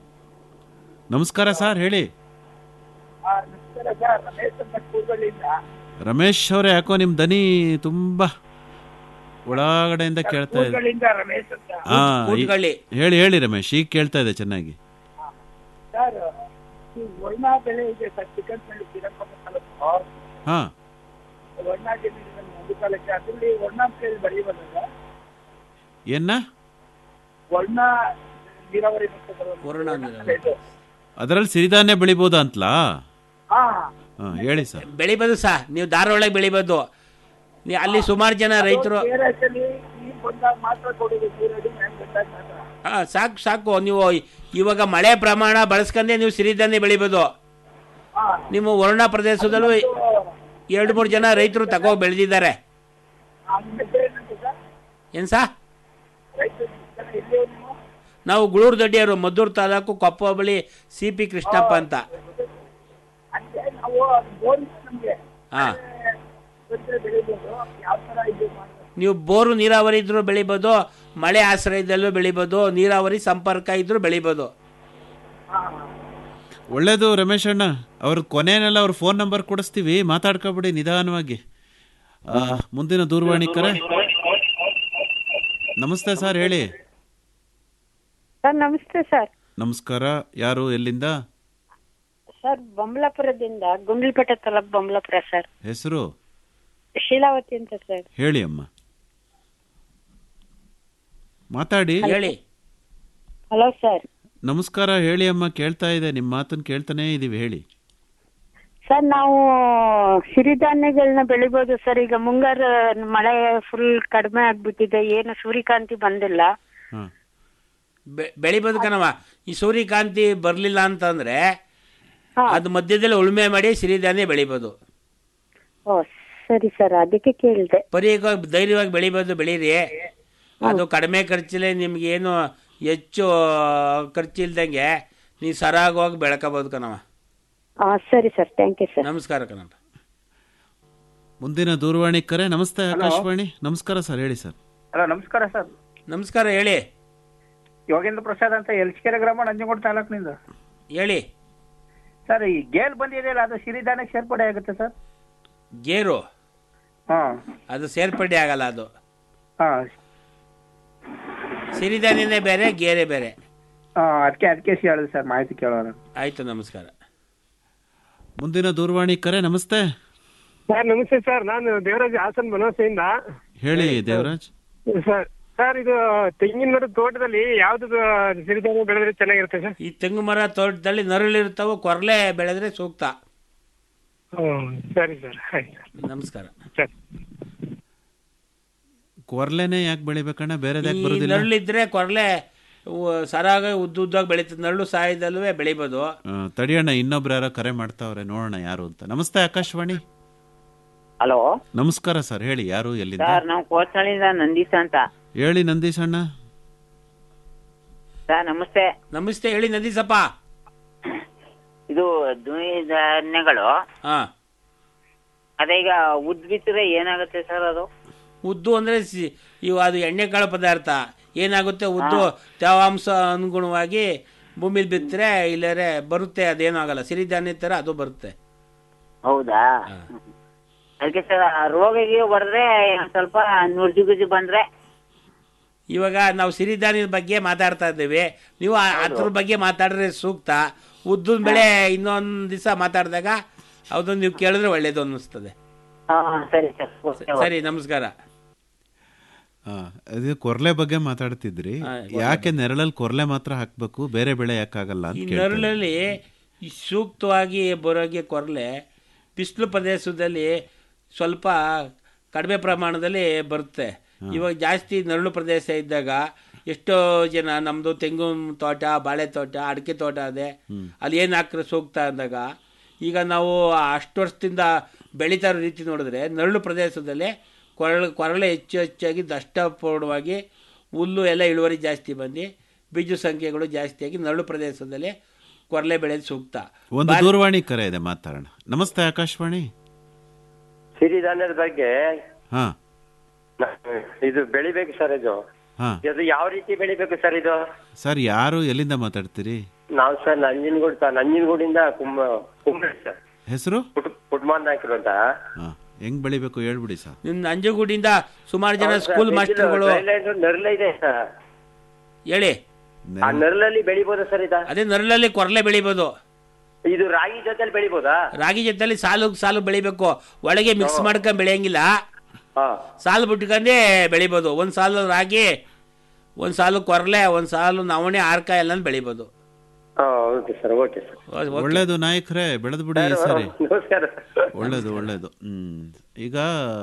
ನಮಸ್ಕಾರ ಸರ್ ಹೇಳಿ ನಮಸ್ಕಾರ ಸರ್ ರಮೇಶ್ ಅಂತ ಕೂರ್ಗಳ್ಳಿಯಿಂದ ರಮೇಶ್ ಅವರೇ ಯಾಕೋ ನಿಮ್ಮ ದನಿ ತುಂಬಾ ಒಳಗಡೆಯಿಂದ ಕೇಳ್ತಾ ಇದೆ ಕೂರ್ಗಳ್ಳಿಯಿಂದ ರಮೇಶ್ ಅಂತ ಹಾ ಈ- ಕೂತ್ಕೊಳ್ಳಿ. ಹೇಳಿ ಹೇಳಿ ರಮೇಶ್ ಈಗ ಕೇಳ್ತಾ ಇದೆ ಚೆನ್ನಾಗಿ ಸರ್ ಈ ವರ್ಣ ಬೆಳೆ ಇದೆ ಸರ್ ಚಿಕನ್ ಬೆಳೆ ಶ್ರೀರಂಗಪಟ್ಟಣ ತಾಲೂಕು ಹಾ ವರ್ಣ ಜಮೀನಿನ ಒಂದು ಕಾಲಕ್ಕೆ ಅದರಲ್ಲಿ ವರ್ಣ ಬೆಳೆ ಬೆಳೆಯುವುದಲ್ಲ ಏನ ವರ್ಣ ನೀರಾವರಿ ಮತ್ತು ಬರುವ ವರ್ಣ ಬೆಳೆ ಇದು. ಅದರಲ್ಲಿ ಸಿರಿಧಾನ್ಯ ಬೆಳಿಬೋದಾ ಅಂತಲಾ ಹಾ ಹಾ ಹೇಳಿ ಸರ್ ಬೆಳಿಬೋದು ಸಹ ನೀವು ದಾರ ಒಳಗೆ ಬೆಳಿಬೋದು ನೀ ಅಲ್ಲಿ ಸುಮಾರು ಜನ ರೈತರು ಬೇರೆ ಹೆಸರಲ್ಲಿ ನೀರು ಬಂದಾಗ ಮಾತ್ರ ಕೊಡೋದು ನೀರಡಿ ಹೆಂಗ್ ಬಂದಾಗ ಮಾತ್ರ ಹಾ ಸಾಕು ಸಾಕು ನೀವು ಇವಾಗ ಮಳೆ ಪ್ರಮಾಣ ಬಳಸ್ಕೊಂಡೆ ನೀವು ಸಿರಿಧಾನ್ಯ ಬೆಳಿಬೋದು ನಿಮ್ಮ ವರ್ಣ ಪ್ರದೇಶದಲ್ಲೂ ಎರಡು ಮೂರು ಜನ ರೈತರು ತಗೋ ಬೆಳೆದಿದ್ದಾರೆ ಏನ್ ಸಾ ನಾವು ಗುಳೂರು ದೊಡ್ಡಿಯವರು ಮದ್ದೂರು ತಾಲೂಕು ಕೊಪ್ಪ ಬಳಿ ಸಿ ಪಿ ಕೃಷ್ಣಪ್ಪ ಅಂತ ಅಂದ್ರೆ ನಾವು ಅದು ಬೋರ್ ನಮ್ಗೆ ಹಾ ಬಂದ್ರೆ ಬೆಳಿಬೋದು ಯಾವ ತರ ಇದು ಮಾಡ್ಬೇಕು ನೀವು ಬೋರು ನೀರಾವರಿ ಇದ್ರೂ ಬೆಳಿಬೋದು ಮಳೆ ಆಶ್ರಯದಲ್ಲೂ ಬೆಳಿಬೋದು ನೀರಾವರಿ ಸಂಪರ್ಕ ಇದ್ರೂ ಬೆಳಿಬೋದು ಒಳ್ಳೇದು ರಮೇಶ್ ಅಣ್ಣ ಅವ್ರ ಕೊನೆಯಲ್ಲೆಲ್ಲ ಅವ್ರ ಫೋನ್ ನಂಬರ್ ಕೊಡಿಸ್ತೀವಿ ಮಾತಾಡ್ಕೊಬಿಡಿ ನಿಧಾನವಾಗಿ ಆ, ಮುಂದಿನ ದೂರವಾಣಿ ಕರೆ ನಮಸ್ತೆ ಸರ್ ಹೇಳಿ ಸರ್ ನಮಸ್ತೆ ಸರ್ ನಮಸ್ಕಾರ ಯಾರು ಎಲ್ಲಿಂದ ಸರ್ ಬೊಂಬಲಾಪುರದಿಂದ ಗುಂಡ್ಲಪೇಟೆ ತಾಲೂಕ್ ಬೊಂಬಲಾಪುರ ಸರ್ ಹೆಸರು ಶೀಲಾವತಿ ಅಂತ ಸರ್ ಹೇಳಿ ಅಮ್ಮ ಮಾತಾಡಿ ಹೇಳಿ ಹಲೋ ಸರ್ ನಮಸ್ಕಾರ ಹೇಳಿ ಅಮ್ಮ ಕೇಳ್ತಾ ಇದೆ ನಿಮ್ಮ ಮಾತನ್ನು ಕೇಳ್ತಾನೇ ಇದೀವಿ ಹೇಳಿ ಸರ್ ನಾವು ಸಿರಿಧಾನ್ಯಗಳನ್ನ ಬೆಳಿಬೋದು ಸರ್ ಈಗ ಮುಂಗಾರು ಮಳೆ ಫುಲ್ ಕಡಿಮೆ ಆಗ್ಬಿಟ್ಟಿದೆ ಏನು ಸೂರ್ಯಕಾಂತಿ ಬಂದಿಲ್ಲ ಬೆ- ಬೆಳಿಬೋದು ಕಣವ ಈ ಸೂರ್ಯಕಾಂತಿ ಬರಲಿಲ್ಲ ಅಂತಂದ್ರೆ ಅದು ಮಧ್ಯದಲ್ಲಿ ಉಳುಮೆ ಮಾಡಿ ಸಿರಿಧಾನ್ಯ ಬೆಳಿಬೋದು ಓ ಸರಿ ಸರ್ ಅದಕ್ಕೆ ಕೇಳಿದೆ ಪರಿಯವಾಗಿ ಧೈರ್ಯವಾಗಿ ಬೆಳಿಬೋದು ಬೆಳೀರಿ ಅದು ಕಡಿಮೆ ಖರ್ಚಲ್ಲೇ ನಿಮ್ಗೆ ಏನು ಹೆಚ್ಚು ಖರ್ಚಿಲ್ದಂಗೆ ನೀವು ಸರಾಗವಾಗಿ ಬೆಳ್ಕೋಬೋದು ಕಣವ ಆ, ಸರಿ ಸರ್ ಥ್ಯಾಂಕ್ ಯು ಸರ್ ನಮಸ್ಕಾರ ಕಣಪ್ಪ ಮುಂದಿನ ದೂರವಾಣಿ ಕರೆ ನಮಸ್ತೆ ಆಕಾಶವಾಣಿ ನಮಸ್ಕಾರ ಸರ್ ಹೇಳಿ ಸರ್ ಹಲೋ ನಮಸ್ಕಾರ ಸರ್ ನಮಸ್ಕಾರ ಹೇಳಿ ಯೋಗೇಂದ್ರ ಪ್ರಸಾದ್ ಅಂತ ಎಲ್ಸ್ಕೆರೆ ಗ್ರಾಮ ನಂಜನಗೂಡು ತಾಲೂಕಿನಿಂದ ಹೇಳಿ ಸರ್ ಈ ಗೇಲ್ ಬಂದಿದೆಯಲ್ಲ ಅದು ಸಿರಿಧಾನ್ಯಕ್ಕೆ ಸೇರ್ಪಡೆ ಆಗುತ್ತೆ ಸರ್ ಗೇರು ಹಾ ಅದು ಸೇರ್ಪಡೆ ಆಗಲ್ಲ ಅದು ಹಾ ಸಿರಿಧಾನ್ಯನೇ ಬೇರೆ ಗೇರೆ ಬೇರೆ ಹಾ ಅದಕ್ಕೆ ಅದಕ್ಕೆ ಹೇಳಿದೆ ಸರ್ ಮಾಹಿತಿ ಕೇಳೋಣ ಆಯ್ತು ನಮಸ್ಕಾರ ಮುಂದಿನ ದೂರವಾಣಿ ಕರೆ ನಮಸ್ತೆ ಸರ್ ನಮಸ್ತೆ ಸರ್ ನಾನು ದೇವರಾಜ್ ಹಾಸನ್ ಬನವಾಸಿಯಿಂದ ಹೇಳಿ ದೇವರಾಜ್ ಸರ್ ಸರ್ ಇದು ತೆಂಗಿನ ಮರದ ತೋಟದಲ್ಲಿ ಯಾವ್ದು ಸಿರಿಧಾನ್ಯ ಬೆಳೆದ್ರೆ ಚೆನ್ನಾಗಿರುತ್ತೆ ಸರ್ ಈ ತೆಂಗು ಮರ ತೋಟದಲ್ಲಿ ನರಳಿರ್ತಾವ ಕೊರಲೆ ಬೆಳೆದ್ರೆ ಸೂಕ್ತ ಹ್ಮ್ ಸರಿ ಸರ್ ಆಯ್ತು ನಮಸ್ಕಾರ ಸರಿ ಕೊರ್ಲೆನೆ ಯಾಕೆ ಬೆಳಿಬೇಕಣ್ಣ ಬೇರೆದ್ ಯಾಕೆ ಈ ಬರೋದಿಲ್ಲ ನರಳಿದ್ರೆ ಕೊರಲೆ ಸರಾಗ ಉದ್ದ ಉದ್ದಾಗಿ ಬೆಳೀತದೆ ನರಳು ಸಾಯದಲ್ಲೂ ಬೆಳಿಬೋದು ಆ, ತಡಿಯಣ್ಣ ಇನ್ನೊಬ್ರು ಯಾರೋ ಕರೆ ಮಾಡ್ತಾವ್ರೆ ನೋಡೋಣ ಯಾರು ಅಂತ ನಮಸ್ತೆ ಆಕಾಶವಾಣಿ ಹಲೋ ನಮಸ್ಕಾರ ಸರ್ ಹೇಳಿ ಯಾರು ಎಲ್ಲಿಂದ ಸರ್ ನಾವು ಕೋಚಳಿಂದ ನಂದೀಶ ಅಂತ ಹೇಳಿ ನಂದೀಶಣ್ಣ ಸರ್ ನಮಸ್ತೆ ನಮಸ್ತೆ ಹೇಳಿ ನಂದೀಸಪ್ಪ ಇದು ಧಾನ್ಯಗಳು ಹಾ ಅದೇ ಈಗ ಉದ್ ಬಿತ್ತರೆ ಏನಾಗುತ್ತೆ ಸರ್ ಅದು ಉದ್ದು ಅಂದ್ರೆ ಸಿ- ಇವು ಅದು ಎಣ್ಣೆಕಾಳು ಪದಾರ್ಥ ಏನಾಗುತ್ತೆ ಉದ್ದು ತೇವಾಂಶ ಅನುಗುಣವಾಗಿ ಭೂಮಿಲಿ ಬಿತ್ತರೆ ಇಲ್ಲರೆ ಬರುತ್ತೆ ಅದೇನೂ ಆಗಲ್ಲ ಸಿರಿಧಾನ್ಯ ಥರ ಅದು ಬರುತ್ತೆ ಹೌದಾ ಅದಕ್ಕೆ ಸರ್ ರೋಗಿಗೆ ಹೊಡೆದ್ರೆ ಸ್ವಲ್ಪ ನುರ್ಜು ಗುಜು ಬಂದ್ರೆ ಇವಾಗ ನಾವು ಸಿರಿಧಾನ್ಯದ ಬಗ್ಗೆ ಮಾತಾಡ್ತಾ ಇದ್ದೇವೆ ನೀವು ಆ- ಅದ್ರ ಬಗ್ಗೆ ಮಾತಾಡಿದ್ರೆ ಸೂಕ್ತ ಉದ್ದಿನ ಬೆಳೆ ಇನ್ನೊಂದು ದಿವಸ ಮಾತಾಡಿದಾಗ ಅದು ನೀವು ಕೇಳಿದ್ರೆ ಒಳ್ಳೇದು ಅನ್ನಿಸ್ತದೆ ಹಾ ಸರಿ ಸರ್ ಓಕೆ, ಓಕೆ. ಸರಿ ನಮಸ್ಕಾರ ಆ, ಇದು ಕೊರ್ಲೆ ಬಗ್ಗೆ ಮಾತಾಡ್ತಿದ್ರಿ ಯಾಕೆ ನೆರಳಲ್ಲಿ ಕೊರ್ಲೆ ಮಾತ್ರ ಹಾಕ್ಬೇಕು ಬೇರೆ ಬೆಳೆ ಯಾಕಾಗಲ್ಲ ಈ ಅಂತ ಕೇಳ್ತಾ ಇದ್ದೆ. ನರಳಲ್ಲಿ ಈ ಸೂಕ್ತವಾಗಿ ಬರೋಗೆ ಕೊರಲೆ ಬಿಸಿಲು ಪ್ರದೇಶದಲ್ಲಿ ಸ್ವಲ್ಪ ಕಡಿಮೆ ಪ್ರಮಾಣದಲ್ಲಿ ಬರುತ್ತೆ ಇವಾಗ ಜಾಸ್ತಿ ನರಳು ಪ್ರದೇಶ ಇದ್ದಾಗ ಎಷ್ಟೋ ಜನ ನಮ್ಮದು ತೆಂಗಿನ ತೋಟ ಬಾಳೆ ತೋಟ ಅಡಿಕೆ ತೋಟ ಇದೆ ಅಲ್ಲಿ ಏನು ಹಾಕ್ರೆ ಸೂಕ್ತ ಅಂದಾಗ ಈಗ ನಾವು ಅಷ್ಟು ವರ್ಷದಿಂದ ಬೆಳೀತಾ ಇರೋ ರೀತಿ ನೋಡಿದ್ರೆ ನರಳು ಪ್ರದೇಶದಲ್ಲಿ ಕೊರಳು ಕೊರಳೆ ಹೆಚ್ಚು ಹೆಚ್ಚಾಗಿ ದಷ್ಟಪೂರ್ಣವಾಗಿ ಹುಲ್ಲು ಎಲ್ಲ ಇಳುವರಿ ಜಾಸ್ತಿ ಬಂದು ಬೀಜ ಸಂಖ್ಯೆಗಳು ಜಾಸ್ತಿಯಾಗಿ ನರಳು ಪ್ರದೇಶದಲ್ಲಿ ಕೊರಲೆ ಬೆಳೆದು ಸೂಕ್ತ ಒಂದು ದೂರವಾಣಿ ಕರೆ ಇದೆ ಮಾತಾಡೋಣ ನಮಸ್ತೆ ಆಕಾಶವಾಣಿ ಸಿರಿಧಾನ್ಯದ ಬಗ್ಗೆ ಹಾ ನ- ಇದು ಬೆಳಿಬೇಕು ಸರ್ ಇದು ಹಾ ಇದು ಯಾವ ರೀತಿ ಬೆಳಿಬೇಕು ಸರ್ ಇದು ಸರ್ ಯಾರು ಎಲ್ಲಿಂದ ಮಾತಾಡ್ತೀರಿ ನಾವು ಸರ್ ನಂಜನಗೂಡು ಸರ್ ನಂಜನಗೂಡಿಂದ ಕುಂಬ ಕುಂಬಳಿ ಸರ್ ಹೆಸರು ಪುಟ್ಮಾನ್ ನಾಯ್ಕರು ಅಂತ ಹಾ ಹೆಂಗ್ ಬೆಳಿಬೇಕು ಹೇಳ್ಬಿಡಿ ಸರ್ ನಿಮ್ಮ ನಂಜನಗೂಡಿಂದ ಸುಮಾರು ಜನ ಹೌದು ಸರ್, ಸ್ಕೂಲ್ ಇದು ಮಾಸ್ಟರ್ಗಳು ಡ್ರೈಲ್ಯಾಂಡ್ ನರ್ಲೆ ಇದೆ ಸರ್ ಹೇಳಿ ಆ ನರ್ಲಲ್ಲಿ ಬೆಳಿಬೋದಾ ಸರ್ ಇದ ಅದೇ ನರಳಲ್ಲಿ ಕೊರಲೆ ಬೆಳಿಬೋದು ಇದು ರಾಗಿ ಜೊತೆಲಿ ಬೆಳಿಬೋದಾ ರಾಗಿ ಜೊತೆಲಿ ಸಾಲು ಸಾಲು ಬೆಳಿಬೇಕು ಒಳಗೆ ಮಿಕ್ಸ್ ಮಾಡ್ಕೊಂಡ್ ಬೆಳೆಯಂಗಿಲ್ಲ ಹಾ ಸಾಲು ಬಿಟ್ಕೊಂಡೇ ಬೆಳಿಬೋದು ಒಂದ್ ಸಾಲು ರಾಗಿ ಒಂದ್ ಸಾಲು ಕೊರಲೆ ಒಂದ್ ಸಾಲು ನವಣೆ ಆರ್ಕ ಎಲ್ಲ ಬೆಳಿಬೋದು ಹಾ ಓಕೆ ಸರ್ ಓಕೆ ಸರ್ ಒಳ್ಳೇದು ನಾಯಕರೇ ಬೆಳೆದು ಬಿಡಿ ಈ ಸರಿ ನಮಸ್ಕಾರ ಒಳ್ಳೇದು ಒಳ್ಳೇದು ಹ್ಮ್ ಈಗ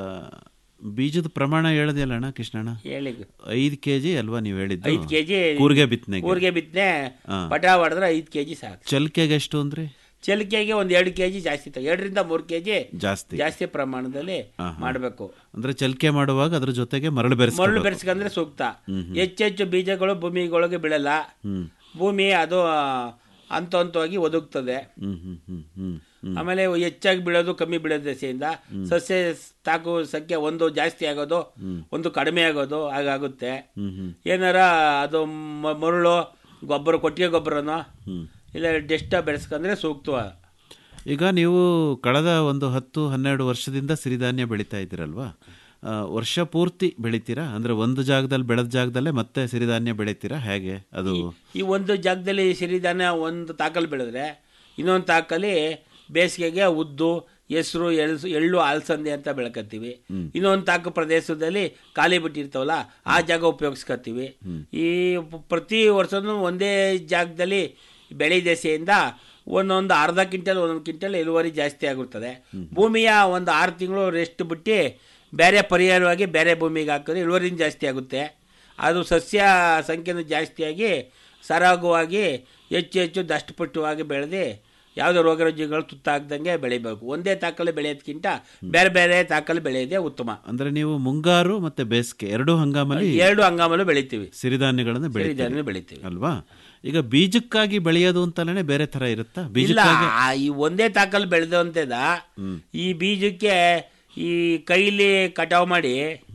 ಬೀಜದ ಪ್ರಮಾಣ ಹೇಳಿದೆಯಲ್ಲ ಅಣ್ಣ ಕೃಷ್ಣಣ್ಣ ಹೇಳಿ ಐದು ಕೆಜಿ ಅಲ್ವಾ ನೀವು ಹೇಳಿದ್ದು ಐದ್ ಕೆಜಿ ಕೂರ್ಗೆ ಬಿತ್ತನೆಗೆ ಕೂರ್ಗೆ ಬಿತ್ತನೆ ಹಾ. ಪಟ ಹೊಡೆದ್ರೆ ಐದ್ ಕೆಜಿ ಸಾಕು ಚಲ್ಕೆಗೆ ಎಷ್ಟು ಅಂದ್ರೆ ಚಲಿಕೆಗೆ ಒಂದ್ ಎರಡು ಕೆಜಿ ಜಾಸ್ತಿ ತಗೋ ಎರಡರಿಂದ ಮೂರು ಕೆಜಿ ಜಾಸ್ತಿ ಜಾಸ್ತಿ ಪ್ರಮಾಣದಲ್ಲಿ ಹಾ, ಹಾ. ಮಾಡಬೇಕು ಅಂದ್ರೆ ಚಲ್ಕೆ ಮಾಡುವಾಗ ಅದ್ರ ಜೊತೆಗೆ ಮರಳು ಮರಳು ಬೆರೆಸ್ಕೊಬೇಕು ಬೆರೆಸ್ಕೊಂಡ್ರೆ ಸೂಕ್ತ ಹ್ಮ್, ಹ್ಮ್. ಹೆಚ್ಚೆಚ್ಚು ಬೀಜಗಳು ಭೂಮಿಗೊಳಗೆ ಬೀಳಲ್ಲ ಹ್ಮ್ ಭೂಮಿ ಅದು ಆ, ಹಂತ ಹಂತವಾಗಿ ಒದಗ್ತದೆ ಹ್ಮ್ ಹ್ಮ್ ಹ್ಮ್ ಹ್ಮ್ ಹ್ಮ್ ಆಮೇಲೆ ಹೆಚ್ಚಾಗಿ ಬೀಳೋದು ಕಮ್ಮಿ ಬೀಳೋದು ದೆಸೆಯಿಂದ ಸಸ್ಯ ತಾಕು ಸಂಖ್ಯೆ ಒಂದು ಜಾಸ್ತಿ ಆಗೋದು ಹ್ಮ್. ಒಂದು ಕಡಿಮೆ ಆಗೋದು ಹಾಗಾಗುತ್ತೆ ಹ್ಮ್ ಹ್ಮ್ ಏನಾರ ಅದು ಮ- ಮರಳು ಗೊಬ್ಬರ ಕೊಟ್ಟಿಗೆ ಗೊಬ್ಬರನೋ ಹ್ಮ್. ಇಲ್ಲ ಡೆಸ್ಟ ಬೆಳೆಸ್ಕೊಂಡ್ರೆ ಸೂಕ್ತ ಈಗ ನೀವು ಕಳೆದ ಒಂದು ಹತ್ತು ಹನ್ನೆರಡು ವರ್ಷದಿಂದ ಸಿರಿಧಾನ್ಯ ಬೆಳೀತಾ ಇದ್ದೀರಲ್ವಾ ಆ, ವರ್ಷ ಪೂರ್ತಿ ಬೆಳಿತೀರಾ ಅಂದ್ರೆ ಒಂದು ಜಾಗದಲ್ಲಿ ಬೆಳೆದ ಜಾಗದಲ್ಲೇ ಮತ್ತೆ ಸಿರಿಧಾನ್ಯ ಬೆಳಿತೀರಾ ಹೇಗೆ ಅದು ಈ ಒಂದು ಜಾಗದಲ್ಲಿ ಸಿರಿಧಾನ್ಯ ಒಂದು ತಾಕಲ್ಲಿ ಬೆಳೆದ್ರೆ ಇನ್ನೊಂದು ತಾಕಲ್ಲಿ ಬೇಸಿಗೆಗೆ ಉದ್ದು ಹೆಸರು ಎಳ್ಸು ಎಳ್ಳು ಅಲಸಂದೆ ಅಂತ ಬೆಳ್ಕತ್ತೀವಿ ಇನ್ನೊಂದು ತಾಕು ಪ್ರದೇಶದಲ್ಲಿ ಖಾಲಿ ಬಿಟ್ಟಿರ್ತಾವಲ್ಲ ಆ ಜಾಗ ಉಪಯೋಗಿಸ್ಕೊತೀವಿ ಈ ಪ- ಪ್ರತಿ ವರ್ಷನೂ ಒಂದೇ ಜಾಗದಲ್ಲಿ ಬೆಳೆ ದೆಸೆಯಿಂದ ಒಂದೊಂದು ಅರ್ಧ ಕ್ವಿಂಟಲ್ ಒಂದೊಂದು ಕ್ವಿಂಟಲ್ ಇಳುವರಿ ಜಾಸ್ತಿ ಆಗಿರ್ತದೆ ಭೂಮಿಯ ಒಂದು ಆರು ತಿಂಗಳು ರೆಸ್ಟ್ ಬಿಟ್ಟು ಬೇರೆ ಪರಿಹಾರವಾಗಿ ಬೇರೆ ಭೂಮಿಗೆ ಹಾಕಿದ್ರೆ ಇಳುವರಿನ ಜಾಸ್ತಿ ಆಗುತ್ತೆ ಅದು ಸಸ್ಯ ಸಂಖ್ಯೆನೂ ಜಾಸ್ತಿಯಾಗಿ ಸರಾಗವಾಗಿ ಹೆಚ್ಚು ಹೆಚ್ಚು ದಷ್ಟಪುಷ್ಟವಾಗಿ ಬೆಳೆದು ಯಾವುದೇ ರೋಗ ರುಜಿನಗಳು ತುತ್ತಾಗ್ದಂಗೆ ಬೆಳಿಬೇಕು ಒಂದೇ ತಾಕಲ್ಲಿ ಬೆಳೆಯೋದಕ್ಕಿಂತ ಬೇರೆ ಬೇರೆ ತಾಕಲ್ಲಿ ಬೆಳೆಯೋದೇ ಉತ್ತಮ ಅಂದ್ರೆ ನೀವು ಮುಂಗಾರು ಮತ್ತೆ ಬೇಸಿಗೆ ಎರಡು ಹಂಗಾಮಲ್ಲಿ ಎರಡು ಹಂಗಾಮಲ್ಲೂ ಬೆಳಿತೀವಿ ಸಿರಿಧಾನ್ಯಗಳನ್ನು ಸಿರಿಧಾನ್ಯ ಬೆಳಿತೀವಿ ಬೆಳಿತೀವಿ ಅಲ್ವಾ ಈಗ ಬೀಜಕ್ಕಾಗಿ ಬೆಳೆಯೋದು ಅಂತಲೇ ಬೇರೆ ತರ ಇರುತ್ತಾ ಇಲ್ಲ ಬೀಜಕ್ಕಾಗಿ ಆ ಈ ಒಂದೇ ತಾಕಲ್ಲಿ ಬೆಳೆದಂತೆದ ಈ ಬೀಜಕ್ಕೆ ಈ ಕೈಲಿ ಕಟಾವು ಮಾಡಿ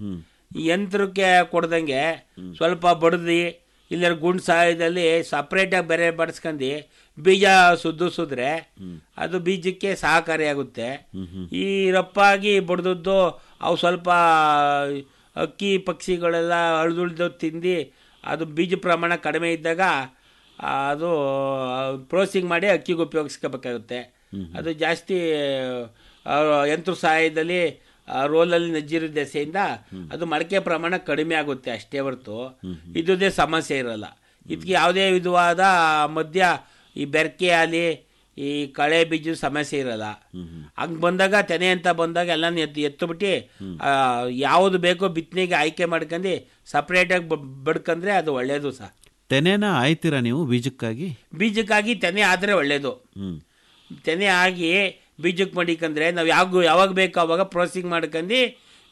ಈ ಯಂತ್ರಕ್ಕೆ ಕೊಡ್ದಂಗೆ ಸ್ವಲ್ಪ ಬಡ್ದು ಇಲ್ಲ ಗುಂಡ್ ಸಹಾಯದಲ್ಲಿ ಸಪ್ರೇಟಾಗಿ ಬೇರೆ ಬಡಿಸ್ಕೊಂಡು ಬೀಜ ಸುದ್ದಿಸಿದ್ರೆ ಅದು ಬೀಜಕ್ಕೆ ಸಹಕಾರಿಯಾಗುತ್ತೆ ಈ ರಪ್ಪಾಗಿ ಬಡ್ದದ್ದು ಅವು ಸ್ವಲ್ಪ ಅಕ್ಕಿ ಪಕ್ಷಿಗಳೆಲ್ಲ ಅಳ್ದುಳ್ದು ತಿಂದು ಅದು ಬೀಜ ಪ್ರಮಾಣ ಕಡಿಮೆ ಇದ್ದಾಗ ಆ, ಅದು ಪ್ರೋಸಿಂಗ್ ಮಾಡಿ ಅಕ್ಕಿಗೆ ಉಪಯೋಗಿಸ್ಕೋಬೇಕಾಗುತ್ತೆ ಅದು ಜಾಸ್ತಿ ಆ, ಯಂತ್ರ ಸಹಾಯದಲ್ಲಿ ಆ, ರೋಲಲ್ಲಿ ನಜ್ಜಿರೋ ದೆಸೆಯಿಂದ ಅದು ಮೊಳಕೆ ಪ್ರಮಾಣ ಕಡಿಮೆ ಆಗುತ್ತೆ ಅಷ್ಟೇ ಹೊರತು ಇದುದೇ ಸಮಸ್ಯೆ ಇರಲ್ಲ ಇದಕ್ಕೆ ಯಾವುದೇ ವಿಧವಾದ ಮಧ್ಯ ಈ ಬೆರಕೆ ಆಗಲಿ ಈ ಕಳೆ ಬೀಜದ ಸಮಸ್ಯೆ ಇರಲ್ಲ ಹಂಗೆ ಬಂದಾಗ ತೆನೆ ಅಂತ ಬಂದಾಗ ಎಲ್ಲಾನು ಎತ್ತು ಎತ್ತುಬಿಟ್ಟು ಯಾವುದು ಬೇಕೋ ಬಿತ್ತನೆಗೆ ಆಯ್ಕೆ ಮಾಡ್ಕೊಂಡು ಸಪ್ರೇಟಾಗಿ ಬಡ್ಕಂದ್ರೆ ಅದು ಒಳ್ಳೆಯದು ಸಹ ತೆನೆನ ಆಯ್ತೀರಾ ನೀವು ಬೀಜಕ್ಕಾಗಿ ಬೀಜಕ್ಕಾಗಿ ತೆನೆ ಆದರೆ ಒಳ್ಳೆಯದು ಹ್ಮ್ ತೆನೆ ಆಗಿ ಬೀಜಕ್ಕೆ ಮಡಿಕಂದ್ರೆ ನಾವು ಯಾವ ಯಾವಾಗ ಬೇಕೋ ಅವಾಗ ಪ್ರೋಸೆಸಿಂಗ್ ಮಾಡ್ಕೊಂಡು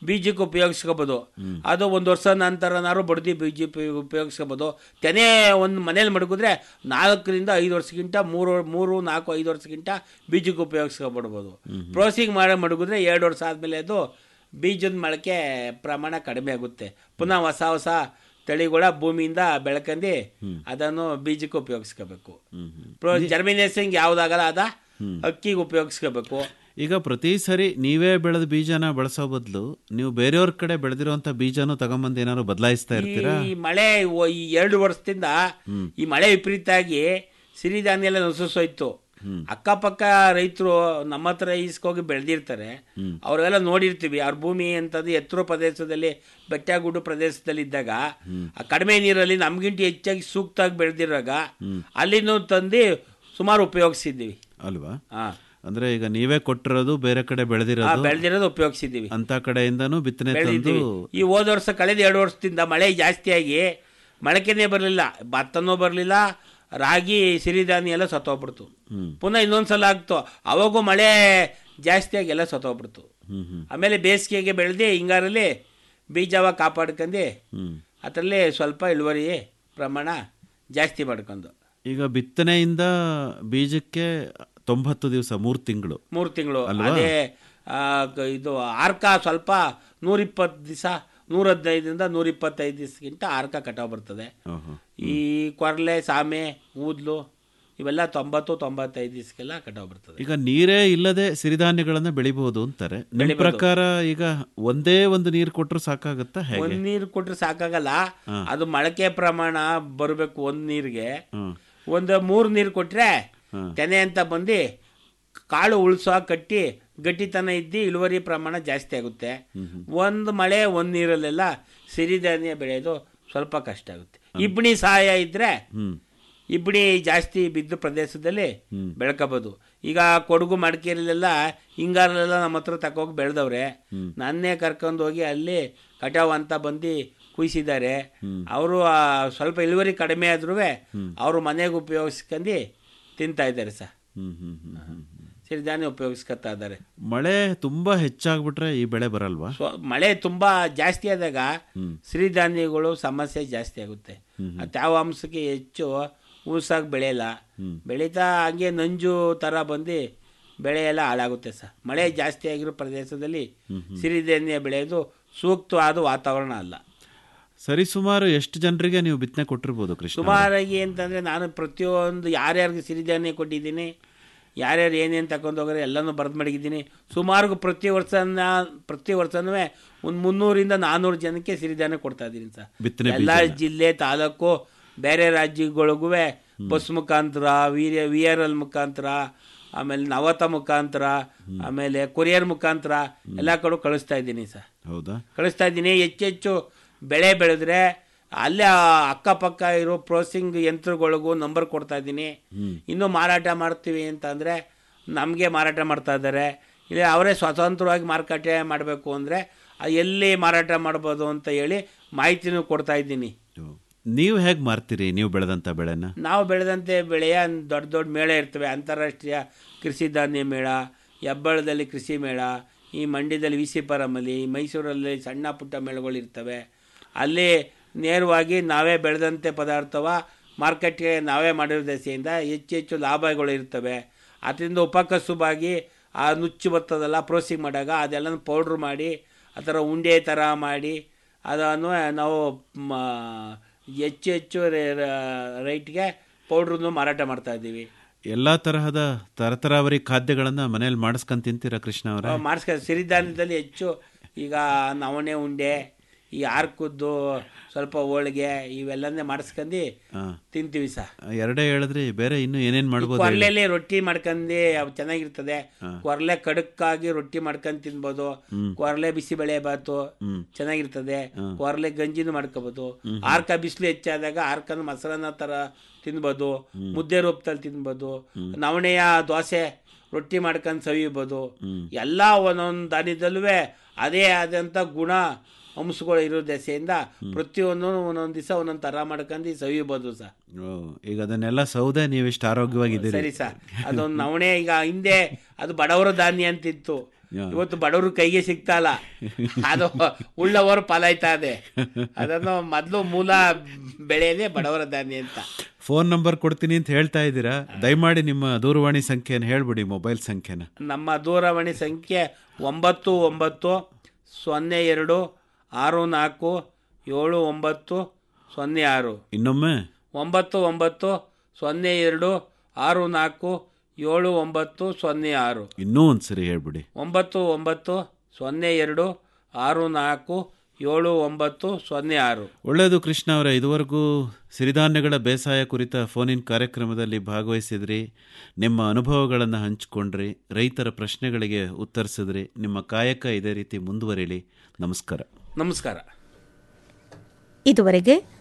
ಬೀಜಕ್ಕೆ ಉಪಯೋಗಿಸ್ಕೋಬೋದು ಅದು ಒಂದು ವರ್ಷ ನಂತರನಾರು ಬಡ್ದು ಬೀಜ ಉಪಯೋಗ- ಉಪಯೋಗಿಸ್ಕೋಬೋದು ತೆನೆ ಒಂದು ಮನೇಲಿ ಮಡಗಿದ್ರೆ ನಾಲ್ಕರಿಂದ ಐದು ವರ್ಷಕ್ಕಿಂತ ಮೂರು ಮೂರು ನಾಲ್ಕು ಐದು ವರ್ಷಕ್ಕಿಂತ ಬೀಜಕ್ಕೆ ಉಪಯೋಗಿಸ್ಕೊಬಿಡ್ಬೋದು ಪ್ರೋಸಿಂಗ್ ಮಾಡಿ ಮಡಗಿದ್ರೆ ಎರಡು ವರ್ಷ ಆದಮೇಲೆ ಅದು ಬೀಜದ ಮೊಳಕೆ ಪ್ರಮಾಣ ಕಡಿಮೆ ಆಗುತ್ತೆ ಪುನಃ ಹೊಸ ಹೊಸ ತಳಿಗಳ ಭೂಮಿಯಿಂದ ಬೆಳ್ಕಂಡು ಅದನ್ನು ಬೀಜಕ್ಕೆ ಉಪಯೋಗಿಸ್ಕೋಬೇಕು ಪ್ರೋ ಜರ್ಮಿನೇಷನ್ಗೆ ಯಾವುದಾಗಲ್ಲ ಅದ ಅಕ್ಕಿಗೆ ಉಪಯೋಗಿಸ್ಕೋಬೇಕು ಈಗ ಪ್ರತಿ ಸರಿ ನೀವೇ ಬೆಳೆದ ಬೀಜನ ಬಳಸೋ ಬದಲು ನೀವು ಬೇರೆಯವ್ರ ಕಡೆ ಬೆಳೆದಿರುವಂತ ಬೀಜನೂ ತಗೊಂಬಂದು ಏನಾದ್ರು ಬದಲಾಯಿಸ್ತಾ ಇರ್ತೀರಾ ಈ ಮಳೆ ಓ- ಈ ಎರಡು ವರ್ಷದಿಂದ ಈ ಮಳೆ ವಿಪರೀತ ಆಗಿ ಸಿರಿಧಾನ್ಯ ಎಲ್ಲ ನಸುಸೋಯ್ತು ಅಕ್ಕಪಕ್ಕ ರೈತರು ನಮ್ಮ ಹತ್ರ ಈಸ್ಕೋಗಿ ಬೆಳೆದಿರ್ತಾರೆ ಅವ್ರೆಲ್ಲ ನೋಡಿರ್ತೀವಿ ಅವ್ರ ಭೂಮಿ ಅಂತಂದು ಎತ್ತರ ಪ್ರದೇಶದಲ್ಲಿ ಬೆಟ್ಟ ಗುಡ್ಡು ಪ್ರದೇಶದಲ್ಲಿ ಇದ್ದಾಗ ಆ ಕಡಿಮೆ ನೀರಲ್ಲಿ ನಮ್ಗಿಂತ ಹೆಚ್ಚಾಗಿ ಸೂಕ್ತವಾಗಿ ಬೆಳೆದಿರುವಾಗ ಅಲ್ಲಿನೂ ತಂದು ಸುಮಾರು ಉಪಯೋಗಿಸಿದ್ದೀವಿ ಅಲ್ವಾ ಹಾ ಅಂದ್ರೆ ಈಗ ನೀವೇ ಕೊಟ್ಟಿರೋದು ಬೇರೆ ಕಡೆ ಬೆಳೆದಿರೋದು ಬೆಳೆದಿರೋದು ಉಪಯೋಗಿಸಿದ್ದೀವಿ ಅಂತ ಕಡೆಯಿಂದನೂ ಬಿತ್ತನೆ ತಂದು ಬೆಳೆದಿದ್ದೀವಿ ಈ ಹೋದ ವರ್ಷ ಕಳೆದ ಎರಡು ವರ್ಷದಿಂದ ಮಳೆ ಜಾಸ್ತಿಯಾಗಿ ಮೊಳಕೆನೇ ಬರಲಿಲ್ಲ ಭತ್ತನೂ ಬರಲಿಲ್ಲ ರಾಗಿ ಸಿರಿಧಾನ್ಯ ಎಲ್ಲ ಸತ್ತೋಗ್ಬಿಡ್ತು ಹ್ಮ್ ಪುನಃ ಇನ್ನೊಂದ್ಸಲ ಆಗ್ತು ಅವಾಗೂ ಮಳೆ ಜಾಸ್ತಿಯಾಗಿ ಎಲ್ಲ ಸತ್ತೋಗ್ಬಿಡ್ತು ಹ್ಮ್ ಹ್ಮ್ ಆಮೇಲೆ ಬೇಸಿಗೆಗೆ ಬೆಳೆದು ಹಿಂಗಾರಲ್ಲಿ ಬೀಜವ ಕಾಪಾಡ್ಕೊಂಡು ಹ್ಮ್ ಅದರಲ್ಲಿ ಸ್ವಲ್ಪ ಇಳುವರಿ ಪ್ರಮಾಣ ಜಾಸ್ತಿ ಮಾಡ್ಕೊಂಡು ಈಗ ಬಿತ್ತನೆಯಿಂದ ಬೀಜಕ್ಕೆ ತೊಂಬತ್ತು ದಿವಸ ಮೂರು ತಿಂಗಳು ಮೂರು ತಿಂಗಳು ಅಲ್ವಾ? ಅದೇ ಆ, ಕ- ಇದು ಆರ್ಕ ಸ್ವಲ್ಪ ನೂರಿಪ್ಪತ್ತು ದಿವಸ ನೂರ ಹದಿನೈದರಿಂದ ನೂರ ಇಪ್ಪತ್ತೈದು ದಿವಸಕ್ಕಿಂತ ಆರ್ಕ ಕಟಾವು ಬರ್ತದೆ ಓಹೋ. ಈ ಕೊರ್ಲೆ ಸಾಮೆ ಊದ್ಲು ಇವೆಲ್ಲ ತೊಂಬತ್ತು ತೊಂಬತ್ತೈದು ದಿವಸಕ್ಕೆಲ್ಲ ಕಟಾವು ಬರ್ತದೆ ಈಗ ನೀರೇ ಇಲ್ಲದೆ ಸಿರಿಧಾನ್ಯಗಳನ್ನ ಬೆಳಿಬಹುದು ಅಂತಾರೆ ನಿಮ್ ಬೆಳಿಬೋದು. ಪ್ರಕಾರ ಈಗ ಒಂದೇ ಒಂದು ನೀರು ಕೊಟ್ಟರು ಸಾಕಾಗತ್ತಾ ಹೇಗೆ ಒಂದ್ ನೀರು ಕೊಟ್ರೆ ಸಾಕಾಗಲ್ಲ ಹಾ. ಅದು ಮೊಳಕೆ ಪ್ರಮಾಣ ಬರಬೇಕು ಒಂದ್ ನೀರಿಗೆ ಹ್ಮ್. ಒಂದು ಮೂರು ನೀರು ಕೊಟ್ರೆ ಹಾ. ತೆನೆ ಅಂತ ಬಂದು ಕಾಳು ಉಳ್ಸೋ ಕಟ್ಟಿ ಗಟ್ಟಿತನ ಇದ್ದು ಇಳುವರಿ ಪ್ರಮಾಣ ಜಾಸ್ತಿ ಆಗುತ್ತೆ ಒಂದು ಮಳೆ ಒಂದು ನೀರಲ್ಲೆಲ್ಲ ಸಿರಿಧಾನ್ಯ ಬೆಳೆಯೋದು ಸ್ವಲ್ಪ ಕಷ್ಟ ಆಗುತ್ತೆ ಇಬ್ಬನಿ ಸಹಾಯ ಇದ್ರೆ ಹ್ಮ್ ಇಬ್ಬನಿ ಜಾಸ್ತಿ ಬಿದ್ದ ಪ್ರದೇಶದಲ್ಲಿ ಬೆಳ್ಕೋಬೋದು ಈಗ ಕೊಡಗು ಮಡಿಕೇರಿಲೆಲ್ಲ ಹಿಂಗಾರಲೆಲ್ಲ ನಮ್ಮ ಹತ್ರ ತಕೋಗಿ ಬೆಳೆದವ್ರೆ ನನ್ನೇ ಕರ್ಕೊಂಡು ಹೋಗಿ ಅಲ್ಲಿ ಕಟಾವ್ ಅಂತ ಬಂದು ಕುಯ್ಸಿದ್ದಾರೆ ಅವರು ಸ್ವಲ್ಪ ಇಳುವರಿ ಕಡಿಮೆ ಆದ್ರೂ ಅವರು ಮನೆಗೆ ಉಪಯೋಗಿಸ್ಕೊಂಡು ತಿಂತಾ ಇದ್ದಾರೆ ಸರ್ ಹ್ಮ್ ಹ್ಮ್ ಹ್ಮ್ ಹ್ಮ್. ಸಿರಿಧಾನ್ಯ ಉಪಯೋಗಿಸ್ಕೊತಾ ಇದ್ದಾರೆ ಮಳೆ ತುಂಬಾ ಹೆಚ್ಚಾಗ್ಬಿಟ್ರೆ ಈ ಬೆಳೆ ಬರಲ್ವಾ ಸೊ ಮಳೆ ತುಂಬಾ ಜಾಸ್ತಿ ಆದಾಗ ಸಿರಿಧಾನ್ಯಗಳು ಸಮಸ್ಯೆ ಜಾಸ್ತಿ ಆಗುತ್ತೆ ಆ ತೇವಾಂಶಕ್ಕೆ ಹೆಚ್ಚು ಊಸಾಗಿ ಬೆಳೆಯಲ್ಲ ಬೆಳೀತಾ ಹಂಗೆ ನಂಜು ಥರ ಬಂದು ಬೆಳೆ ಎಲ್ಲ ಹಾಳಾಗುತ್ತೆ ಸರ್ ಮಳೆ ಜಾಸ್ತಿ ಆಗಿರೋ ಪ್ರದೇಶದಲ್ಲಿ ಸಿರಿಧಾನ್ಯ ಬೆಳೆಯೋದು ಸೂಕ್ತವಾದ ವಾತಾವರಣ ಅಲ್ಲ ಸರಿ ಸುಮಾರು ಎಷ್ಟು ಜನರಿಗೆ ನೀವು ಬಿತ್ತನೆ ಕೊಟ್ಟಿರ್ಬೋದು ಕೃಷ್ಣ ಅವ್ರೆ? ಸುಮಾರಾಗಿ ಅಂತಂದರೆ ನಾನು ಪ್ರತಿಯೊಂದು ಯಾರ್ಯಾರಿಗೆ ಸಿರಿಧಾನ್ಯ ಕೊಟ್ಟಿದ್ದೀನಿ ಯಾರ್ಯಾರು ಏನೇನು ತಗೊಂಡೋಗ್ರೆ ಎಲ್ಲನೂ ಬರೆದು ಮಡಗಿದ್ದೀನಿ ಸುಮಾರು ಪ್ರತಿ ವರ್ಷನ ಪ್ರತಿ ವರ್ಷನೂ ಒಂದು ಮುನ್ನೂರಿಂದ ನಾನ್ನೂರು ಜನಕ್ಕೆ ಸಿರಿಧಾನ್ಯ ಕೊಡ್ತಾ ಇದ್ದೀನಿ ಸರ್ ಬಿತ್ತನೆ ಎಲ್ಲ ಬೀಜನ. ಜಿಲ್ಲೆ ತಾಲೂಕು ಬೇರೆ ರಾಜ್ಯಗಳಿಗೂ ಬಸ್ ಮುಖಾಂತರ ವೀರ್ಯ ವಿ ಆರ್ ಎಲ್ ಮುಖಾಂತರ ಆಮೇಲೆ ನವತ ಮುಖಾಂತರ ಆಮೇಲೆ ಕೊರಿಯರ್ ಮುಖಾಂತರ ಎಲ್ಲ ಕಡೆ ಕಳಿಸ್ತಾ ಇದ್ದೀನಿ ಸರ್ ಹೌದಾ ಕಳಿಸ್ತಾ ಇದ್ದೀನಿ ಹೆಚ್ಚೆಚ್ಚು ಬೆಳೆ ಬೆಳೆದ್ರೆ ಅಲ್ಲೇ ಆ ಅಕ್ಕಪಕ್ಕ ಇರೋ ಪ್ರೋಸೆಸಿಂಗ್ ಯಂತ್ರಗಳಿಗೂ ನಂಬರ್ ಕೊಡ್ತಾ ಇದ್ದೀನಿ ಹ್ಮ್. ಇನ್ನೂ ಮಾರಾಟ ಮಾಡ್ತೀವಿ ಅಂತಂದರೆ ನಮಗೆ ಮಾರಾಟ ಮಾಡ್ತಾ ಇದ್ದಾರೆ ಇಲ್ಲ ಅವರೇ ಸ್ವತಂತ್ರವಾಗಿ ಮಾರುಕಟ್ಟೆ ಮಾಡಬೇಕು ಅಂದರೆ ಎಲ್ಲಿ ಮಾರಾಟ ಮಾಡ್ಬೋದು ಅಂತ ಹೇಳಿ ಮಾಹಿತಿನೂ ಕೊಡ್ತಾ ಇದ್ದೀನಿ ನೀವು ಹೇಗೆ ಮಾರ್ತೀರಿ ನೀವು ಬೆಳೆದಂತ ಬೆಳೆನ ನಾವು ಬೆಳೆದಂತೆ ಬೆಳೆಯ ದೊಡ್ಡ ದೊಡ್ಡ ಮೇಳ ಇರ್ತವೆ ಅಂತಾರಾಷ್ಟ್ರೀಯ ಕೃಷಿ ಧಾನ್ಯ ಮೇಳ ಹೆಬ್ಬಳದಲ್ಲಿ ಕೃಷಿ ಮೇಳ ಈ ಮಂಡ್ಯದಲ್ಲಿ ವಿ ಸಿ ಪರಮಲ್ಲಿ ಮೈಸೂರಲ್ಲಿ ಸಣ್ಣ ಪುಟ್ಟ ಮೇಳಗಳು ಇರ್ತವೆ ಅಲ್ಲಿ ನೇರವಾಗಿ ನಾವೇ ಬೆಳೆದಂತೆ ಪದಾರ್ಥವ ಮಾರ್ಕೆಟ್ಗೆ ನಾವೇ ಮಾಡಿರೋ ದೆಸೆಯಿಂದ ಹೆಚ್ಚು ಹೆಚ್ಚು ಲಾಭಗಳು ಇರ್ತವೆ ಅದರಿಂದ ಉಪಕಸುಬಾಗಿ ಆ ನುಚ್ಚು ಬರ್ತದಲ್ಲ ಪ್ರೋಸಿಂಗ್ ಮಾಡಾಗ ಅದೆಲ್ಲ ಪೌಡ್ರ್ ಮಾಡಿ ಆ ಥರ ಉಂಡೆ ಥರ ಮಾಡಿ ಅದನ್ನು ನಾವು ಮ, ಹೆಚ್ಚು ಹೆಚ್ಚು ರೈಟ್ಗೆ ಪೌಡ್ರನ್ನು ಮಾರಾಟ ಮಾಡ್ತಾ ಇದ್ದೀವಿ ಎಲ್ಲಾ ತರಹದ ತರತರಾವರಿ ಖಾದ್ಯಗಳನ್ನ ಮನೇಲಿ ಮಾಡಿಸ್ಕೊಂಡ್ ತಿಂತೀರಾ ಕೃಷ್ಣ ಅವರೇ ಮಾಡಿಸ್ಕ ಸಿರಿಧಾನ್ಯದಲ್ಲಿ ಹೆಚ್ಚು ಈಗ ನವಣೆ ಉಂಡೆ ಈ ಆರ್ಕದ್ದು ಸ್ವಲ್ಪ ಹೋಳಿಗೆ ಇವೆಲ್ಲನೇ ಮಾಡಿಸ್ಕೊಂಡು ಹಾ. ತಿಂತೀವಿ ಸಹ ಎರಡೇ ಹೇಳಿದ್ರಿ ಬೇರೆ ಇನ್ನು ಏನೇನ್ ಮಾಡ್ಬೋದು ಹೇಳಿ? ಕೊರ್ಲೆಲಿ ರೊಟ್ಟಿ ಮಾಡ್ಕೊಂಡು ಅವು ಚೆನ್ನಾಗಿರ್ತದೆ ಹಾ. ಕೊರ್ಲೆ ಕಡಕ್ಕಾಗಿ ರೊಟ್ಟಿ ಮಾಡ್ಕೊಂಡು ತಿನ್ಬೋದು ಹ್ಮ್. ಕೊರ್ಲೆ ಬಿಸಿಬೇಳೆ ಬಾತು ಹ್ಮ್. ಚೆನ್ನಾಗಿರ್ತದೆ ಹ್ಮ್. ಕೊರ್ಲೆ ಗಂಜಿನೂ ಮಾಡ್ಕೋಬೋದು ಹ್ಮ್. ಆರ್ಕ ಬಿಸಿಲು ಹೆಚ್ಚಾದಾಗ ಆರ್ಕನ ಮೊಸರನ್ನ ಥರ ತಿನ್ಬೋದು ಮುದ್ದೆ ರೂಪದಲ್ಲಿ ತಿನ್ಬೋದು ನವಣೆಯ ದೋಸೆ ರೊಟ್ಟಿ ಮಾಡ್ಕೊಂಡು ಸವಿಬೋದು ಎಲ್ಲ ಒಂದೊಂದು ದಾನಿದಲ್ಲೂ ಅದೇ ಆದಂಥ ಗುಣ ಅಂಶಗಳು ಇರೋ ದೆಸೆಯಿಂದ ಪ್ರತಿಯೊಂದು ಒಂದೊಂದು ದಿವಸ ಒಂದೊಂದು ಥರ ಮಾಡ್ಕೊಂಡು ಸವಿಬೋದು ಸರ್ ಓ, ಈಗ ಅದನ್ನೆಲ್ಲ ಸೌದೆ ನೀವಿಷ್ಟು ಆರೋಗ್ಯವಾಗಿದ್ದೀರಿ ಸರಿ ಸರ್ ಅದೊಂದು ನವಣೆ ಈಗ ಹಿಂದೆ ಅದು ಬಡವರ ಧಾನ್ಯ ಅಂತಿತ್ತು ಯಾ. ಇವತ್ತು ಬಡವರು ಕೈಗೆ ಸಿಗ್ತಾ ಇಲ್ಲ ಅದು ಉಳ್ಳವರು ಫಲಾಯ್ತಾ ಇದೆ ಅದನ್ನು ಮೊದಲು ಮೂಲ ಬೆಳೆಯದೇ ಬಡವರ ಧಾನ್ಯ ಅಂತ ಫೋನ್ ನಂಬರ್ ಕೊಡ್ತೀನಿ ಅಂತ ಹೇಳ್ತಾ ಇದ್ದೀರಾ ದಯಮಾಡಿ ನಿಮ್ಮ ದೂರವಾಣಿ ಸಂಖ್ಯೆಯನ್ನು ಹೇಳ್ಬಿಡಿ ಮೊಬೈಲ್ ಸಂಖ್ಯೆನ ನಮ್ಮ ದೂರವಾಣಿ ಸಂಖ್ಯೆ ಒಂಬತ್ತು ಒಂಬತ್ತು ಸೊನ್ನೆ ಎರಡು ಆರು ನಾಲ್ಕು ಏಳು ಒಂಬತ್ತು ಸೊನ್ನೆ ಆರು ಇನ್ನೊಮ್ಮೆ ಒಂಬತ್ತು ಒಂಬತ್ತು ಸೊನ್ನೆ ಎರಡು ಆರು ನಾಲ್ಕು ಏಳು ಒಂಬತ್ತು ಸೊನ್ನೆ ಆರು ಇನ್ನೂ ಒಂದ್ಸರಿ ಹೇಳ್ಬಿಡಿ ಒಂಬತ್ತು ಒಂಬತ್ತು ಸೊನ್ನೆ ಎರಡು ಆರು ನಾಲ್ಕು ಏಳು ಒಂಬತ್ತು ಸೊನ್ನೆ ಆರು ಒಳ್ಳೆಯದು ಕೃಷ್ಣ ಅವರೇ ಇದುವರೆಗೂ ಸಿರಿಧಾನ್ಯಗಳ ಬೇಸಾಯ ಕುರಿತ ಫೋನಿನ್ ಕಾರ್ಯಕ್ರಮದಲ್ಲಿ ಭಾಗವಹಿಸಿದ್ರಿ ನಿಮ್ಮ ಅನುಭವಗಳನ್ನು ಹಂಚಿಕೊಂಡ್ರಿ ರೈತರ ಪ್ರಶ್ನೆಗಳಿಗೆ ಉತ್ತರಿಸಿದ್ರಿ ನಿಮ್ಮ ಕಾಯಕ ಇದೇ ರೀತಿ ಮುಂದುವರಿಲಿ ನಮಸ್ಕಾರ ನಮಸ್ಕಾರ ಇದುವರೆಗೆ